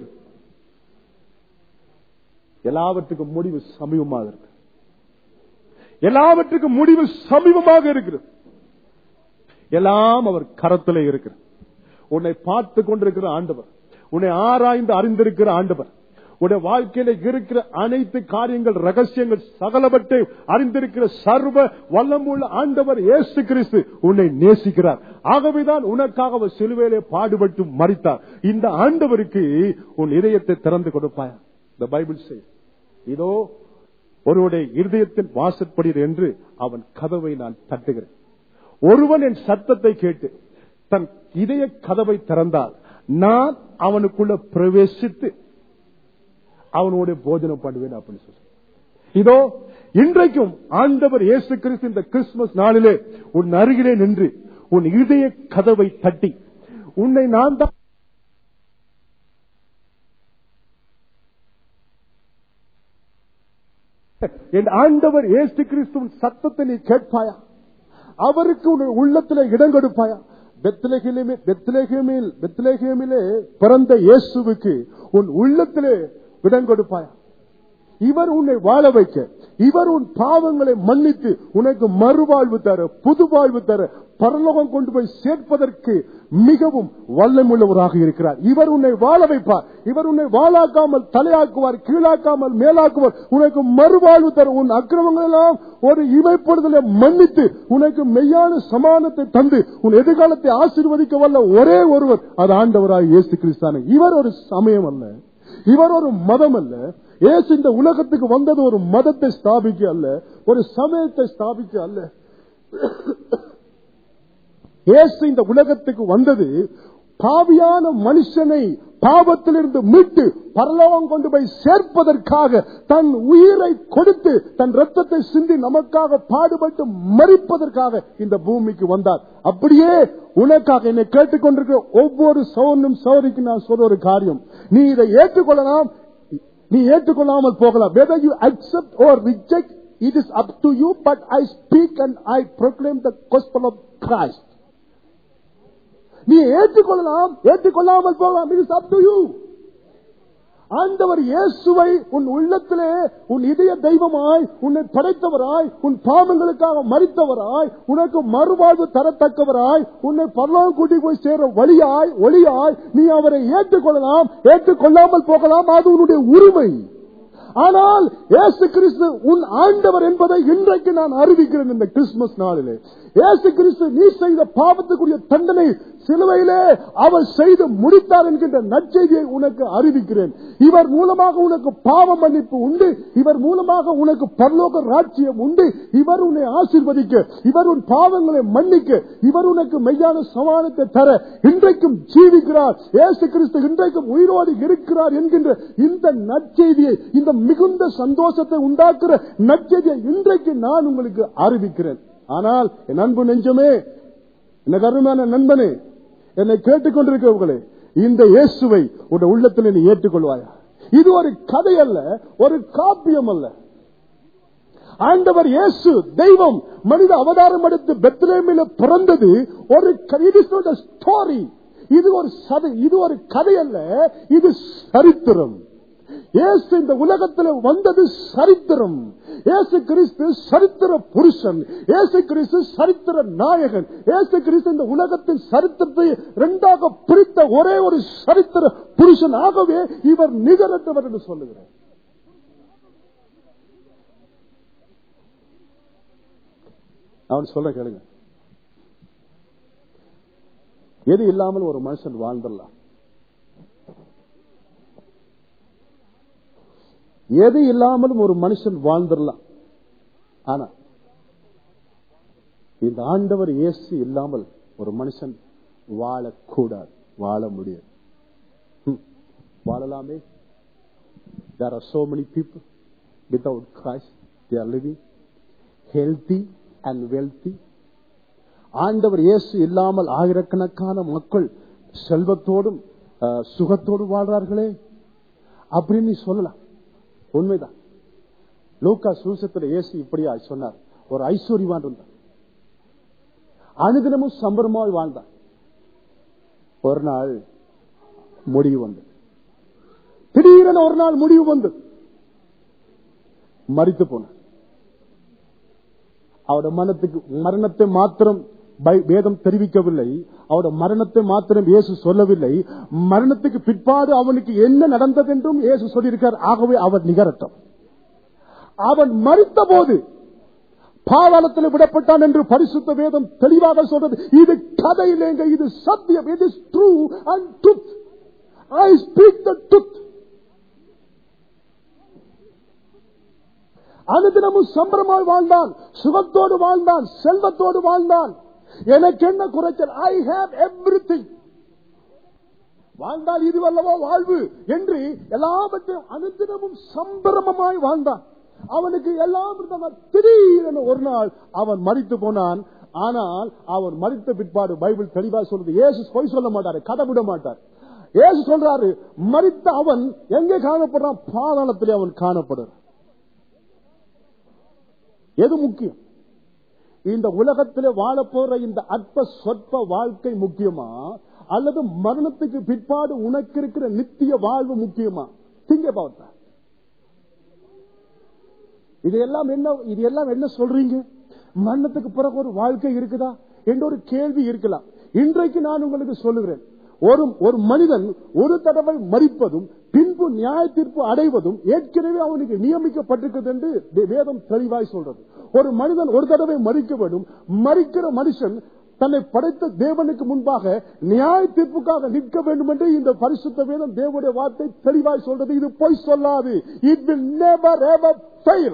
எல்லாவற்றுக்கும் முடிவு சமீபமாக இருக்கு எல்லாவற்றுக்கும் முடிவு சமீபமாக இருக்கிறது எல்லாம் அவர் கரத்திலே இருக்கிறது உன்னை பார்த்து கொண்டிருக்கிற ஆண்டவர் உன்னை ஆராய்ந்து அறிந்திருக்கிற ஆண்டவர் உடைய வாழ்க்கையில இருக்கிற அனைத்து காரியங்கள் ரகசியங்கள் சகலவற்றை அறிந்திருக்கிற சர்வ வல்லமுள்ள ஆண்டவர் இயேசு கிறிஸ்து உன்னை நேசிக்கிறார் ஆகவேதான் உனக்காக அவர் சிலுவையிலே பாடுபட்டு மறித்தார் இந்த ஆண்டவருக்கு உன் இதயத்தை திறந்து கொடுப்பாயா இந்த பைபிள் செய் இதோ ஒருவருடைய இருதயத்தின் வாசற்படி என்று அவன் கதவை நான் தட்டுகிறேன் ஒருவன் என் சத்தத்தை கேட்டு தன் இதய கதவை திறந்தால் நான் அவனுக்குள்ள பிரவேசித்து அவனோட போஜனம் பண்ணுவேன் அப்படின்னு சொல்லி இதோ இன்றைக்கும் ஆண்டவர் இயேசு கிறிஸ்து இந்த கிறிஸ்துமஸ் நாளிலே உன் அருகிலே நின்று உன் இதய கதவை தட்டி உன்னை நான் தான் என் ஆண்டவர் இயேசு கிறிஸ்துவின் சத்தத்தை நீ கேட்பாயா அவருக்கு உன் உள்ளத்துல இடம் கொடுப்பாயா பெத்லகேமிலே பெத்லகேமில் பெத்லகேமிலே பிறந்த இயேசுவுக்கு உன் உள்ளத்திலே இடம் கொடுப்பாயா இவர் உன்னை வாழ வைக்க இவர் உன் பாவங்களை மன்னித்து உனக்கு மறுவாழ்வு தர புது வாழ்வு தர பரலோகம் கொண்டு போய் சேர்ப்பதற்கு மிகவும் வல்லமுள்ளவராக இருக்கிறார் இவர் உன்னை வாழ வைப்பார் இவர் உன்னை வாழாக்காமல் தலையாக்குவார் கீழாக்காமல் மேலாக்குவார் உனக்கு மறுவாழ்வு தர உன் அக்கிரமங்கள் எல்லாம் ஒரு இமைப்படுதலை மன்னித்து உனக்கு மெய்யான சமானத்தை தந்து உன் எதிர்காலத்தை ஆசீர்வதிக்க வல்ல ஒரே ஒருவர் அது ஆண்டவராக இயேசு கிறிஸ்தான இவர் ஒரு சமயம் அல்ல இவர் ஒரு மதம் அல்ல ஏசு இந்த உலகத்துக்கு வந்தது ஒரு மதத்தை ஸ்தாபிக்க அல்ல ஒரு சமயத்தை ஸ்தாபிக்க அல்ல ஏசு இந்த உலகத்துக்கு வந்தது பாவியான மனுஷனை பாவத்திலிருந்து மீட்டு பரலோகம் கொண்டு போய் சேர்ப்பதற்காக தன் உயிரை கொடுத்து தன் ரத்தத்தை சிந்தி நமக்காக பாடுபட்டு மறிப்பதற்காக இந்த பூமிக்கு வந்தார் அப்படியே உனக்காக என்னை கேட்டுக்கொண்டிருக்கிற ஒவ்வொரு சௌரனும் சௌரிக்கு நான் சொல்ற ஒரு காரியம் நீ இதை ஏற்றுக்கொள்ளலாம் நீ ஏற்றுக்கொள்ளாமல் போகலாம் whether you accept or reject it is up to you but i speak and i proclaim the gospel of christ நீ ஏற்றுக்கொள்ளலாம் ஏற்றுக்கொள்ளாமல் போகலாம் it is up to you ஆண்டவர் இயேசுவை உன் உள்ளத்திலே உன் இதய தெய்வமாய் உன்னை படைத்தவராய் உன் பாவங்களுக்காக மறித்தவராய் உனக்கு மறுவாழ்வு தரத்தக்கவராய் உன்னை பரலோகம் கூட்டி போய் சேர வழியாய் ஒளியாய் நீ அவரை ஏற்றுக்கொள்ளலாம் ஏற்றுக்கொள்ளாமல் போகலாம் அது உன்னுடைய உரிமை ஆனால் இயேசு கிறிஸ்து உன் ஆண்டவர் என்பதை இன்றைக்கு நான் அறிவிக்கிறேன் இந்த கிறிஸ்துமஸ் நாளிலே இயேசு கிறிஸ்து நீ செய்த பாவத்துக்குரிய தண்டனை சிலுவையிலே அவர் செய்து முடித்தார் என்கின்ற நற்செய்தியை உனக்கு அறிவிக்கிறேன் இவர் மூலமாக உனக்கு பாவ மன்னிப்பு உண்டு இவர் மூலமாக உனக்கு பரலோக ராஜ்யம் உண்டு இவர் உன்னை ஆசீர்வதிக்க இவர் உன் பாவங்களை மன்னிக்க இவர் உனக்கு மெய்யான சமானத்தை தர இன்றைக்கும் ஜீவிக்கிறார் இயேசு கிறிஸ்து இன்றைக்கும் உயிரோடு இருக்கிறார் என்கின்ற இந்த நற்செய்தியை இந்த மிகுந்த சந்தோஷத்தை உண்டாக்குற நற்செய்தியை இன்றைக்கு நான் உங்களுக்கு அறிவிக்கிறேன் ஆனால் என் அன்பு நெஞ்சமே எனக்கு அருமையான நண்பனே என்னை கேட்டுக்கொண்டிருக்கிறவர்களே இந்த இயேசுவை உன் உள்ளத்தில் நீ ஏற்றுக்கொள்வாயா இது ஒரு கதை அல்ல ஒரு காப்பியம் அல்ல ஆண்டவர் இயேசு தெய்வம் மனித அவதாரம் எடுத்து பெத்லேமில பிறந்தது ஒரு ஸ்டோரி இது ஒரு சதை இது ஒரு கதை அல்ல இது சரித்திரம் இயேசு இந்த உலகத்தில் வந்தது சரித்திரம் இயேசு கிறிஸ்து சரித்திர புருஷன் இயேசு கிறிஸ்து சரித்திர நாயகன் இயேசு கிறிஸ்து இந்த உலகத்தின் சரித்திரத்தை இரண்டாக பிரித்த ஒரே ஒரு சரித்திர புருஷன் ஆகவே இவர் நிகரற்றவர் என்று சொல்லுகிறார் அவன் சொல்ல கேளுங்க எது இல்லாமல் ஒரு மனுஷன் வாழ்ந்துடலாம் எது இல்லாமலும் ஒரு மனுஷன் வாழ்ந்துடலாம் ஆனா இந்த ஆண்டவர் இயேசு இல்லாமல் ஒரு மனுஷன் வாழக்கூடாது வாழ முடியாது ஹம், வாழலாமே there are so many people without Christ they are living healthy and wealthy ஆண்டவர் இயேசு இல்லாமல் ஆயிரக்கணக்கான மக்கள் செல்வத்தோடும் அஹ், சுகத்தோடும் வாழ்றார்களே அப்படின்னு நீ சொல்லலாம் உண்மைதான் லூக்கா சூசத்துல இயேசு இப்படியா சொன்னார் ஒரு ஐஸ்வர்யவான் இருந்தார் அனுதினமும் சம்பரமாய் வாழ்ந்தார் ஒரு நாள் முடிவு வந்தது திடீரென ஒரு நாள் முடிவு வந்தது மறித்து போனார் அவருடைய மனத்துக்கு மரணத்தை மாத்திரம் பை- வேதம் தெரிவிக்கவில்லை அவருடைய மரணத்தை மாத்திரம் இயேசு சொல்லவில்லை மரணத்துக்கு பிற்பாடு அவனுக்கு என்ன நடந்தது என்றும் இயேசு சொல்லியிருக்கார் ஆகவே அவர் நிகரட்டும் அவன் மறித்த போது பாதாளத்தில் விடப்பட்டான் என்று பரிசுத்த வேதம் தெளிவாக சொல்றது இது கதை இல்லைங்க இது சத்தியம் இது true and truth I speak the truth அனுதினமும் சம்பரமாய் வாழ்ந்தான் சுகத்தோடு வாழ்ந்தான் செல்வத்தோடு வாழ்ந்தான் எனக்கு என்ன குறைச்சல் ஐ ஹேவ் எவ்ரி வாழ்ந்தால் இது வல்லவா வாழ்வு என்று எல்லாவற்றையும் அனுதினமும் சம்பிரமமாய் வாழ்ந்தான் அவனுக்கு எல்லாம் இருந்தவன் திடீரென ஒரு நாள் அவன் மறித்து போனான் ஆனால் அவன் மறித்த பிற்பாடு பைபிள் தெளிவா சொல்றது இயேசு பொய் சொல்ல மாட்டாரு கதை விட மாட்டார் இயேசு சொல்றாரு மறித்த அவன் எங்கே காணப்படுறான் பாதாளத்திலே அவன் காணப்படுறான் எது முக்கியம் இந்த உலகத்திலே வாழப்போற இந்த அற்ப சொற்ப வாழ்க்கை முக்கியமா அல்லது மரணத்துக்கு பிற்பாடு உனக்கு இருக்கிற நித்திய வாழ்வு முக்கியமா திங்க பார்த்தா இது எல்லாம் என்ன இது எல்லாம் என்ன சொல்றீங்க மரணத்துக்கு பிறகு ஒரு வாழ்க்கை இருக்குதா என்ற ஒரு கேள்வி இருக்கலாம் இன்றைக்கு நான் உங்களுக்கு சொல்லுகிறேன் ஒரு ஒரு மனிதன் ஒரு தடவை மறிப்பதும் பின்பு நியாய தீர்ப்பு அடைவதும் ஏற்கனவே அவனுக்கு நியமிக்கப்பட்டிருக்கிறது என்று வே- வேதம் தெளிவாய் சொல்றது ஒரு மனிதன் ஒரு தடவை மறிக்க வேண்டும் மறிக்கிற மனுஷன் தன்னை படைத்த தேவனுக்கு முன்பாக நியாய தீர்ப்புக்காக நிற்க வேண்டும் என்று இந்த பரிசுத்த வேதம் தேவனுடைய வார்த்தை தெளிவாய் சொல்றது இது பொய் சொல்லாது it will never ever fail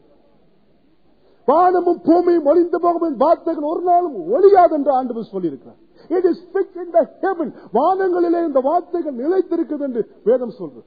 வானமும் பூமியும் ஒளிந்து போகும் என் வார்த்தைகள் ஒரு நாளும் ஒளியாது என்று ஆண்டவர் சொல்லியிருக்கிறார் it is fix in the heaven வானங்களிலே இந்த வார்த்தைகள் நிலைத்திருக்குது என்று வேதம் சொல்றது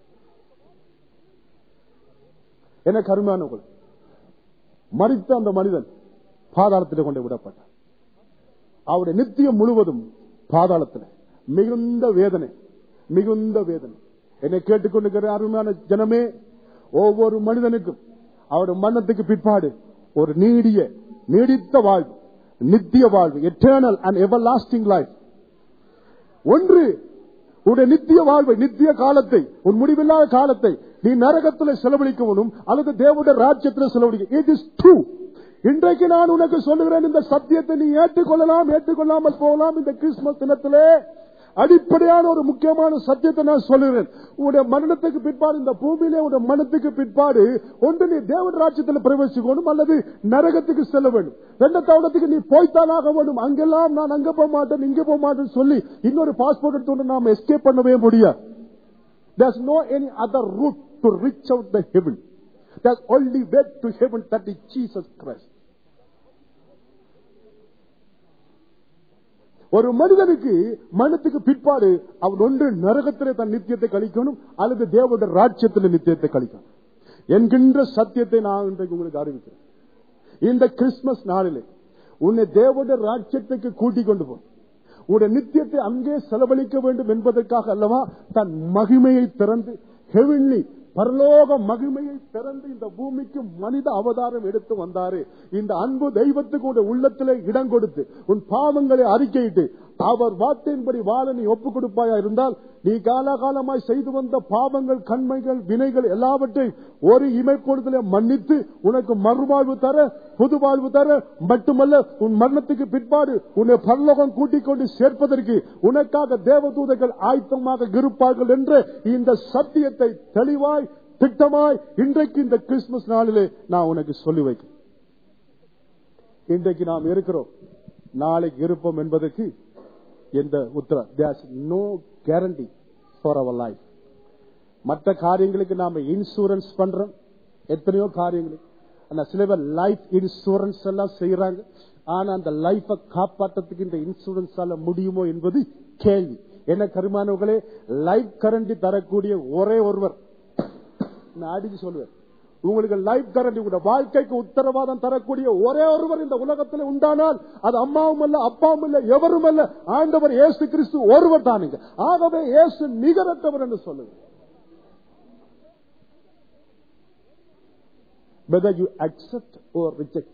என கருமானவர்கள் மறித்த அந்த மனிதன் பாதாளத்திலே கொண்டு விடப்பட்டார் அவருடைய நித்தியம் முழுவதும் பாதாளத்தில் மிகுந்த வேதனை மிகுந்த வேதனை என்னை கேட்டுக்கொண்டிருக்கிற அருமையான ஜனமே ஒவ்வொரு மனிதனுக்கும் அவருடைய மரணத்துக்கு பிற்பாடு ஒரு நீடிய நீடித்த வாழ்வு நித்திய வாழ்வு eternal and everlasting life ஒன்று உன்னுடைய நித்திய வாழ்வை நித்திய காலத்தை உன் முடிவில்லாத காலத்தை நீ நரகத்தில் செலவழிக்கணும் அல்லது தேவனுடைய ராஜ்யத்தில் செலவழிக்க இட் இஸ் ட்ரூ இன்றைக்கு நான் உனக்கு சொல்லுகிறேன் இந்த சத்தியத்தை நீ ஏற்றுக்கொள்ளலாம் ஏற்றுக்கொள்ளாமல் போகலாம் இந்த கிறிஸ்துமஸ் தினத்திலே அடிப்படையான ஒரு முக்கியமான சத்தியத்தை நான் சொல்லுகிறேன் உன்னுடைய மரணத்துக்கு பிற்பாடு இந்த பூமியிலே உன்னுடைய மரணத்துக்கு பிற்பாடு ஒன்று நீ தேவன் ராஜ்யத்தில் பிரவேசிக்கணும் அல்லது நரகத்துக்கு செல்ல வேண்டும் ரெண்ட தவணத்துக்கு நீ போய்த்தானாக வேண்டும் அங்கெல்லாம் நான் அங்க போக மாட்டேன் இங்க போக மாட்டேன்னு சொல்லி இன்னொரு பாஸ்போர்ட் எடுத்து நாம எஸ்கேப் பண்ணவே முடியாது There's no any other route to reach out the heaven. There's only way to heaven that is Jesus Christ. ஒரு மனிதனுக்கு மரணத்துக்கு பிற்பாடு அவன் ஒன்று நரகத்திலே தன் நித்தியத்தை கழிக்கணும் அல்லது தேவனுடைய ராஜ்யத்தில் நித்தியத்தை கழிக்கணும் என்கின்ற சத்தியத்தை நான் இன்றைக்கு உங்களுக்கு அறிவிக்கிறேன் இந்த கிறிஸ்துமஸ் நாளிலே உன்னை தேவனுடைய ராஜ்யத்துக்கு கூட்டிக் கொண்டு போ உன்னுடைய நித்தியத்தை அங்கே செலவழிக்க வேண்டும் என்பதற்காக அல்லவா தன் மகிமையை திறந்து ஹெவின்லி பரலோக மகிமையை திறந்து இந்த பூமிக்கு மனித அவதாரம் எடுத்து வந்தாரு இந்த அன்பு தெய்வத்துக்கு உடைய உள்ளத்திலே இடம் கொடுத்து உன் பாவங்களை அறிக்கையிட்டு அவர் வார்த்தையின்படி வாழ நீ ஒப்புக் கொடுப்பாயா இருந்தால் நீ காலாகாலமாய் செய்து வந்த பாவங்கள் கண்மைகள் வினைகள் எல்லாவற்றையும் ஒரு இமைப்பொழுதிலே மன்னித்து உனக்கு மறுவாழ்வு தர புது வாழ்வு தர மட்டுமல்ல உன் மரணத்துக்கு பிற்பாடு உன்னை பரலோகம் கூட்டிக் கொண்டு சேர்ப்பதற்கு உனக்காக தேவதூதர்கள் ஆயத்தமாக இருப்பார்கள் என்ற இந்த சத்தியத்தை தெளிவாய் திட்டமாய் இன்றைக்கு இந்த கிறிஸ்துமஸ் நாளிலே நான் உனக்கு சொல்லி வைக்கிறேன் இன்றைக்கு நாம் இருக்கிறோம் நாளைக்கு இருப்போம் என்பதற்கு எந்த உத்தரவு there's no guarantee for our life மற்ற காரியங்களுக்கு நாம இன்சூரன்ஸ் பண்றோம் எத்தனையோ காரியங்களுக்கு ஆனா சில பேர் லைஃப் இன்சூரன்ஸ் எல்லாம் செய்யறாங்க ஆனா அந்த லைஃப காப்பாற்றத்துக்கு இந்த இன்சூரன்ஸால முடியுமோ என்பது கேள்வி என்ன கருமானவர்களே லைஃப் கரண்டி தரக்கூடிய ஒரே ஒருவர் நான் அடிச்சு சொல்லுவேன் உங்களுக்கு லைஃப் கரண்ட் உங்களுடைய வாழ்க்கைக்கு உத்தரவாதம் தரக்கூடிய ஒரே ஒருவர் இந்த உலகத்தில் உண்டானால் அது அம்மாவும் அல்ல அப்பாவும் இல்ல எவரும் அல்ல ஆண்டவர் இயேசு கிறிஸ்து ஒருவர் தானுங்க ஆகவே இயேசு நிகரற்றவர் என்று சொல்லுங்க whether you accept or reject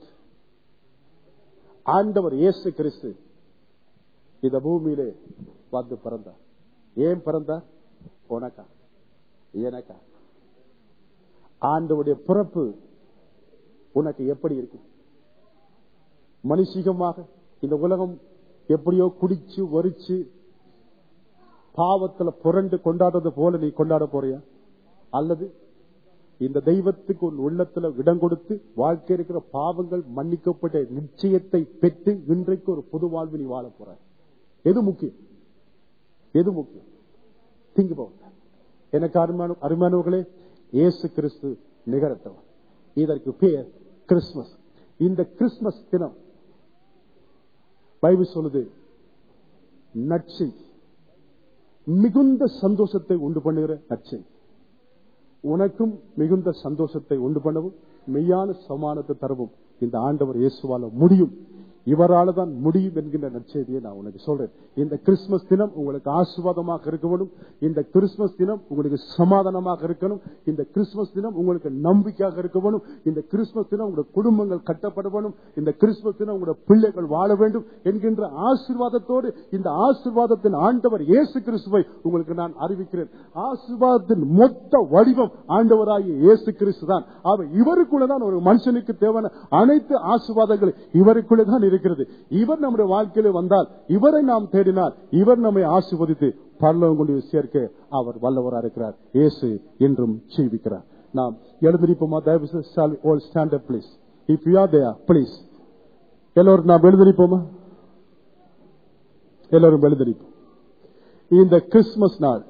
ஆண்டவர் இயேசு கிறிஸ்து இந்த பூமியிலே வந்து பிறந்தார் ஏன் பிறந்தார் உனக்கா எனக்கா ஆண்டவுடைய பிறப்பு உனக்கு எப்படி இருக்கு மனுஷிகமாக இந்த உலகம் எப்படியோ குடிச்சு வரிச்சு பாவத்துல புரண்டு கொண்டாடுறது போல நீ கொண்டாட போறியா அல்லது இந்த தெய்வத்துக்கு உன் உள்ளத்துல இடம் கொடுத்து வாழ்க்கை இருக்கிற பாவங்கள் மன்னிக்கப்பட்ட நிச்சயத்தை பெற்று இன்றைக்கு ஒரு புது வாழ்வு நீ வாழ போற எது முக்கியம் எது முக்கியம் திங்க் about that. எனக்கு அருமான அருமானவர்களே இயேசு கிறிஸ்து நிகரத்தவர் இதற்கு பேர் கிறிஸ்துமஸ் இந்த கிறிஸ்துமஸ் தினம் பைபிள் சொல்லுது நற்செய்தி மிகுந்த சந்தோஷத்தை உண்டு பண்ணுகிற நற்செய்தி உனக்கும் மிகுந்த சந்தோஷத்தை உண்டு பண்ணவும் மெய்யான சமானத்தை தரவும் இந்த ஆண்டவர் இயேசுவால முடியும் இவரால தான் முடியும் என்கின்ற நற்செய்தியை நான் உனக்கு சொல்றேன் இந்த கிறிஸ்துமஸ் தினம் உங்களுக்கு ஆசீர்வாதமாக இருக்கணும் இந்த கிறிஸ்துமஸ் தினம் உங்களுக்கு சமாதானமாக இருக்கணும் இந்த கிறிஸ்துமஸ் தினம் உங்களுக்கு நம்பிக்கையாக இருக்கணும் இந்த கிறிஸ்துமஸ் தினம் உங்களுடைய குடும்பங்கள் கட்டப்பட வேணும் இந்த கிறிஸ்துமஸ் தினம் உங்களுடைய பிள்ளைகள் வாழ வேண்டும் என்கின்ற ஆசீர்வாதத்தோடு இந்த ஆசீர்வாதத்தின் ஆண்டவர் இயேசு கிறிஸ்துவை உங்களுக்கு நான் அறிவிக்கிறேன் ஆசீர்வாதத்தின் மொத்த வடிவம் ஆண்டவராகிய இயேசு கிறிஸ்து தான் அவர் இவருக்குள்ள தான் ஒரு மனுஷனுக்கு தேவையான அனைத்து ஆசீர்வாதங்கள் இவருக்குள்ளே தான் இருக்கிறது இவர் நம்முடைய வாழ்க்கையில வந்தால் இவரை நாம் தேடினால் இவர் நம்மை ஆசீர்வதித்து பரலோகம் கொண்டு போய் சேர்க்க அவர் வல்லவராக இருக்கிறார் இயேசு என்றும் ஜீவிக்கிறார் நாம் எழுந்திருப்போமா தயவு stand up please if you are there please எல்லோரும் நாம் எழுந்திருப்போமா எல்லோரும் எழுந்திருப்போம் இந்த கிறிஸ்துமஸ் நாள்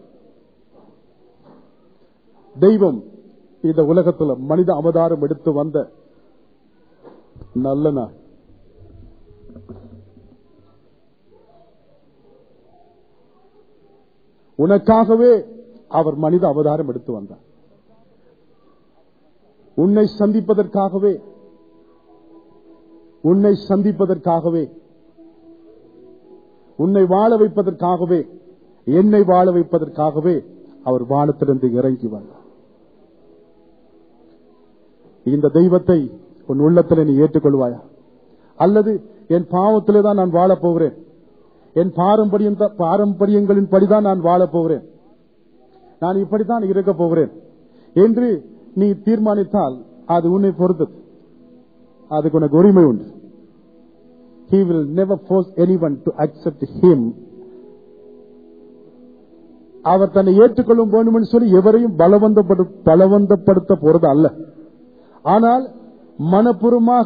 தெய்வம் இந்த உலகத்துல மனித அவதாரம் எடுத்து வந்த நல்ல நாள் உனக்காகவே அவர் மனித அவதாரம் எடுத்து வந்தார் உன்னை சந்திப்பதற்காகவே உன்னை சந்திப்பதற்காகவே உன்னை வாழ வைப்பதற்காகவே என்னை வாழ வைப்பதற்காகவே அவர் வானத்திலிருந்து இறங்கி வந்தார் இந்த தெய்வத்தை உன் உள்ளத்தில் நீ ஏற்றுக்கொள்வாயா அல்லது என் பாவத்திலே தான் நான் வாழப் போகிறேன் என் பாரம்பரியம் பாரம்பரியங்களின் படிதான் நான் வாழப் போகிறேன் நான் இப்படித்தான் இருக்க போகிறேன் என்று நீ தீர்மானித்தால் அது உன்னை பொறுத்தது அதுக்கு உனக்கு உரிமை உண்டு He will never force anyone to accept him. அவர் தன்னை ஏற்றுக்கொள்ளும் வேண்டும் சொல்லி எவரையும் பலவந்தப்படு பலவந்தப்படுத்த போறது அல்ல ஆனால் மனப்பூர்வமாக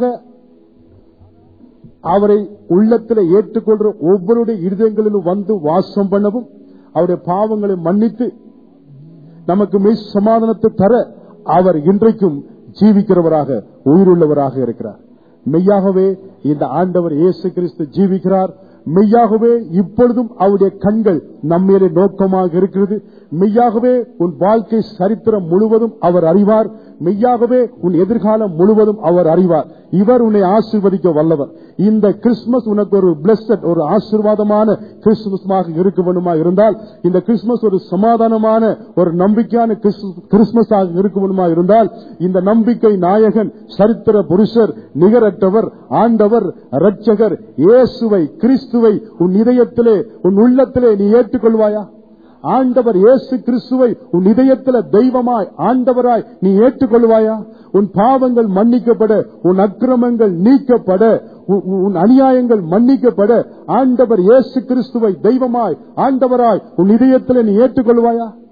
அவரை உள்ளத்தில் ஏற்றுக்கொள்ற ஒவ்வொருடைய இருதயங்களிலும் வந்து வாசம் பண்ணவும் அவருடைய பாவங்களை மன்னித்து நமக்கு மெய் சமாதானத்தை தர அவர் இன்றைக்கும் ஜீவிக்கிறவராக உயிருள்ளவராக இருக்கிறார் மெய்யாகவே இந்த ஆண்டவர் இயேசு கிறிஸ்து ஜீவிக்கிறார் மெய்யாகவே இப்பொழுதும் அவருடைய கண்கள் நம்மேலே நோக்கமாக இருக்கிறது மெய்யாகவே உன் வாழ்க்கை சரித்திரம் முழுவதும் அவர் அறிவார் மெய்யாகவே உன் எதிர்காலம் முழுவதும் அவர் அறிவார் இவர் உன்னை ஆசீர்வதிக்க வல்லவர் இந்த கிறிஸ்துமஸ் உனக்கு ஒரு பிளஸ்ட் ஒரு ஆசீர்வாதமான கிறிஸ்துமஸாக இருக்க வேண்டுமா இருந்தால் இந்த கிறிஸ்துமஸ் ஒரு சமாதானமான ஒரு நம்பிக்கையான கிறிஸ்துமஸ் ஆக இருக்க வேண்டுமா இருந்தால் இந்த நம்பிக்கை நாயகன் சரித்திர புருஷர் நிகரற்றவர் ஆண்டவர் இரட்சகர் இயேசுவை கிறிஸ்துவை உன் இதயத்திலே உன் உள்ளத்திலே நீ ஏற்றுக்கொள்வாயா ஆண்டவர் இயேசு கிறிஸ்துவை உன் இதயத்தில் தெய்வமாய் ஆண்டவராய் நீ ஏற்றுக்கொள்வாயா உன் பாவங்கள் மன்னிக்கப்பட உன் அக்கிரமங்கள் நீக்கப்பட உன் அநியாயங்கள் மன்னிக்கப்பட ஆண்டவர் இயேசு கிறிஸ்துவை தெய்வமாய் ஆண்டவராய் உன் இதயத்தில் நீ ஏற்றுக்கொள்வாயா